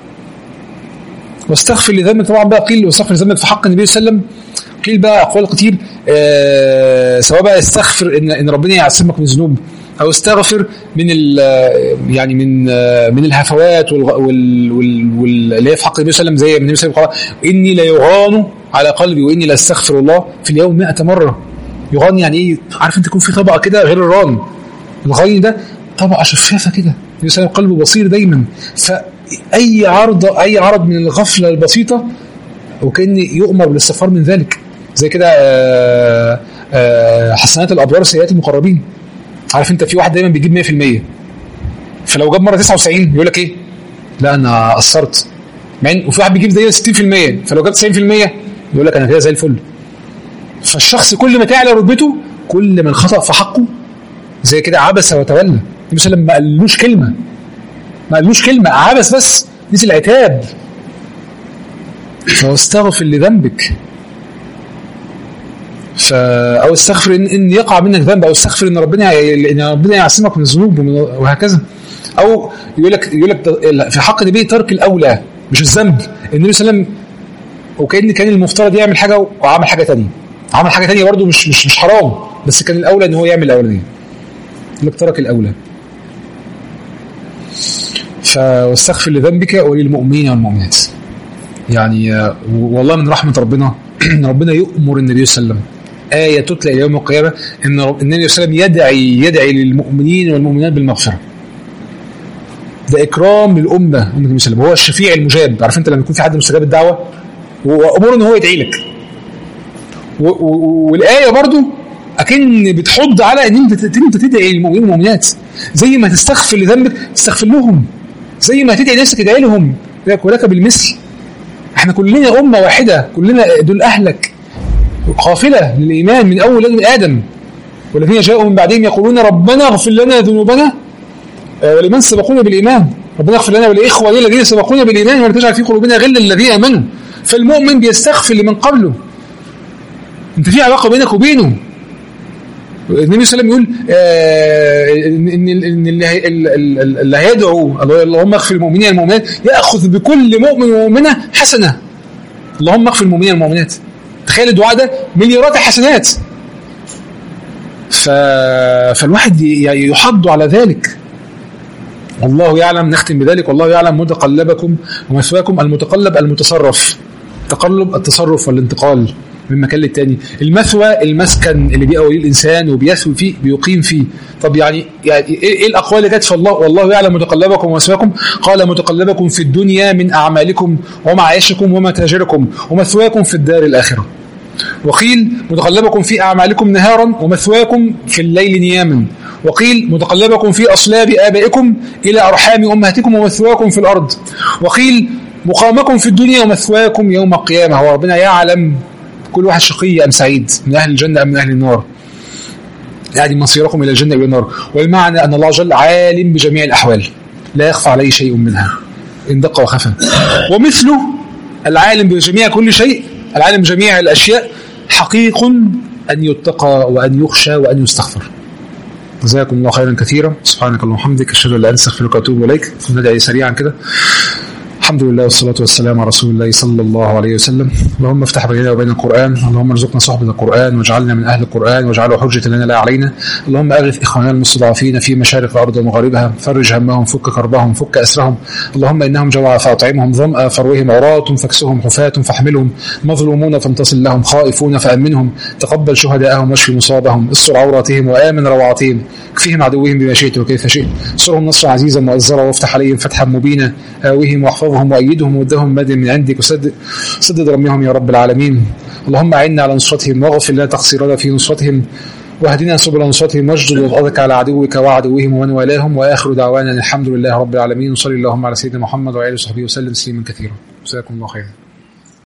واستغفر لذنبك طبعا بقى قيل واستغفر لذنبك في حق النبي صلى الله عليه وسلم قيل بقى اقوال كتير آه سواء بقى استغفر ان ان ربنا يعصمك من الذنوب او استغفر من ال يعني من آه من الهفوات والغ- وال وال وال- اللي هي في حق النبي صلى الله عليه وسلم زي النبي صلى الله عليه وسلم قال اني لا يغان على قلبي واني لا استغفر الله في اليوم 100 مره يغان يعني ايه عارف انت يكون في طبقه كده غير الران الغين ده طبقه شفافه كده النبي صلى الله عليه وسلم قلبه بصير دايما فاي عرض اي عرض من الغفله البسيطه وكان يؤمر بالاستغفار من ذلك زي كده آه، آه، حسنات الابرار سيئات المقربين عارف انت في واحد دايما بيجيب 100% فلو جاب مره 99 يقول لك ايه لا انا قصرت مع ان وفي واحد بيجيب زي 60% فلو جاب 90% يقول لك انا كده زي الفل فالشخص كل ما تعلى رتبته كل ما الخطا في حقه زي كده عبس وتولى النبي صلى الله عليه وسلم ما قالوش كلمه ما قالوش كلمه عبس بس نزل العتاب فاستغفر لذنبك ف او استغفر ان, إن يقع منك ذنب او استغفر ان ربنا ي- ان ربنا يعصمك من الذنوب ومن- وهكذا او يقول لك يقول لك في حق النبي ترك الاولى مش الذنب النبي صلى الله عليه وسلم وكان كان المفترض يعمل حاجه وعمل حاجه ثانيه عمل حاجه ثانيه برضه مش مش مش حرام بس كان الاولى ان هو يعمل الاولانيه يقول لك ترك الاولى فاستغفر لذنبك وللمؤمنين والمؤمنات يعني آه، والله من رحمه ربنا ان ربنا يؤمر النبي صلى الله عليه وسلم آية تتلى إلى يوم القيامة إن رب- إن النبي صلى الله عليه وسلم يدعي يدعي للمؤمنين والمؤمنات بالمغفرة. ده إكرام للأمة أمة النبي صلى الله عليه وسلم هو الشفيع المجاب عارف أنت لما يكون في حد مستجاب الدعوة وأمره إن هو يدعي لك. و- و- والآية برضو أكن بتحض على إن أنت إن أنت تدعي للمؤمنين والمؤمنات زي ما تستغفر لذنبك تستغفر لهم زي ما تدعي نفسك ادعي لهم لك ولك بالمثل احنا كلنا أمة واحدة كلنا دول أهلك قافلة للإيمان من أول ولد آدم والذين جاءوا من بعدهم يقولون ربنا اغفر لنا ذنوبنا آه، ولمن سبقونا بالإيمان ربنا اغفر لنا ولإخواننا الذين سبقونا بالإيمان ولا تجعل في قلوبنا غلا للذين آمنوا فالمؤمن بيستغفر لمن قبله انت في علاقة بينك وبينه النبي صلى الله عليه وسلم يقول آه، ان ان إن اللي هي- ال- ال- اللي هيدعو اللهم اغفر المؤمنين والمؤمنات ياخذ بكل مؤمن ومؤمنه حسنه اللهم اغفر المؤمنين والمؤمنات تخيل الدعاء ده مليارات الحسنات ف... فالواحد ي- يحض على ذلك والله يعلم نختم بذلك والله يعلم متقلبكم ومثواكم المتقلب المتصرف تقلب التصرف والانتقال من مكان للتاني المثوى المسكن اللي بيأوي الانسان وبيثوي فيه بيقيم فيه طب يعني يعني ايه إيه الاقوال اللي جت في الله والله يعلم متقلبكم ومثواكم قال متقلبكم في الدنيا من اعمالكم ومعايشكم ومتاجركم ومثواكم في الدار الاخره وقيل متقلبكم في أعمالكم نهارا ومثواكم في الليل نياما وقيل متقلبكم في أصلاب آبائكم إلى أرحام أمهاتكم ومثواكم في الأرض وقيل مقامكم في الدنيا ومثواكم يوم القيامة هو ربنا يعلم كل واحد شقي أم سعيد من أهل الجنة أم من أهل النار يعني مصيركم إلى الجنة وإلى النار والمعنى أن الله جل عالم بجميع الأحوال لا يخفى عليه شيء منها إن دق وخفى ومثله العالم بجميع كل شيء العالم بجميع الأشياء حقيق أن يتقى وأن يخشى وأن يستغفر جزاكم الله خيرا كثيرا سبحانك اللهم وبحمدك أشهد أن لا إله إلا أنت أستغفرك وأتوب إليك ندعي سريعا كده الحمد لله والصلاة والسلام على رسول الله صلى الله عليه وسلم اللهم افتح بيننا وبين القرآن اللهم ارزقنا صحبة القرآن واجعلنا من أهل القرآن واجعله حجة لنا لا علينا اللهم أغث إخواننا المستضعفين في مشارق الأرض ومغاربها فرج همهم فك كربهم فك أسرهم اللهم إنهم جوع فأطعمهم ظمأ فروهم عراة فاكسهم حفاة فاحملهم مظلومون فانتصل لهم خائفون فأمنهم تقبل شهداءهم واشف مصابهم استر عوراتهم وآمن روعاتهم اكفهم عدوهم بما شئت وكيف شئت انصرهم نصرا عزيزا مؤزرا وافتح عليهم فتحا مبينا آوهم واحفظهم وأيدهم ودهم مد من عندك وسدد سدد رميهم يا رب العالمين اللهم أعنا على نصرتهم واغفر لنا تقصيرنا في نصرتهم واهدنا سبل نصرتهم واجدد وضعك على عدوك وعدوهم ومن والاهم واخر دعوانا الحمد لله رب العالمين وصلي اللهم على سيدنا محمد وعلى اله وصحبه وسلم تسليما كثيرا جزاكم الله خيرا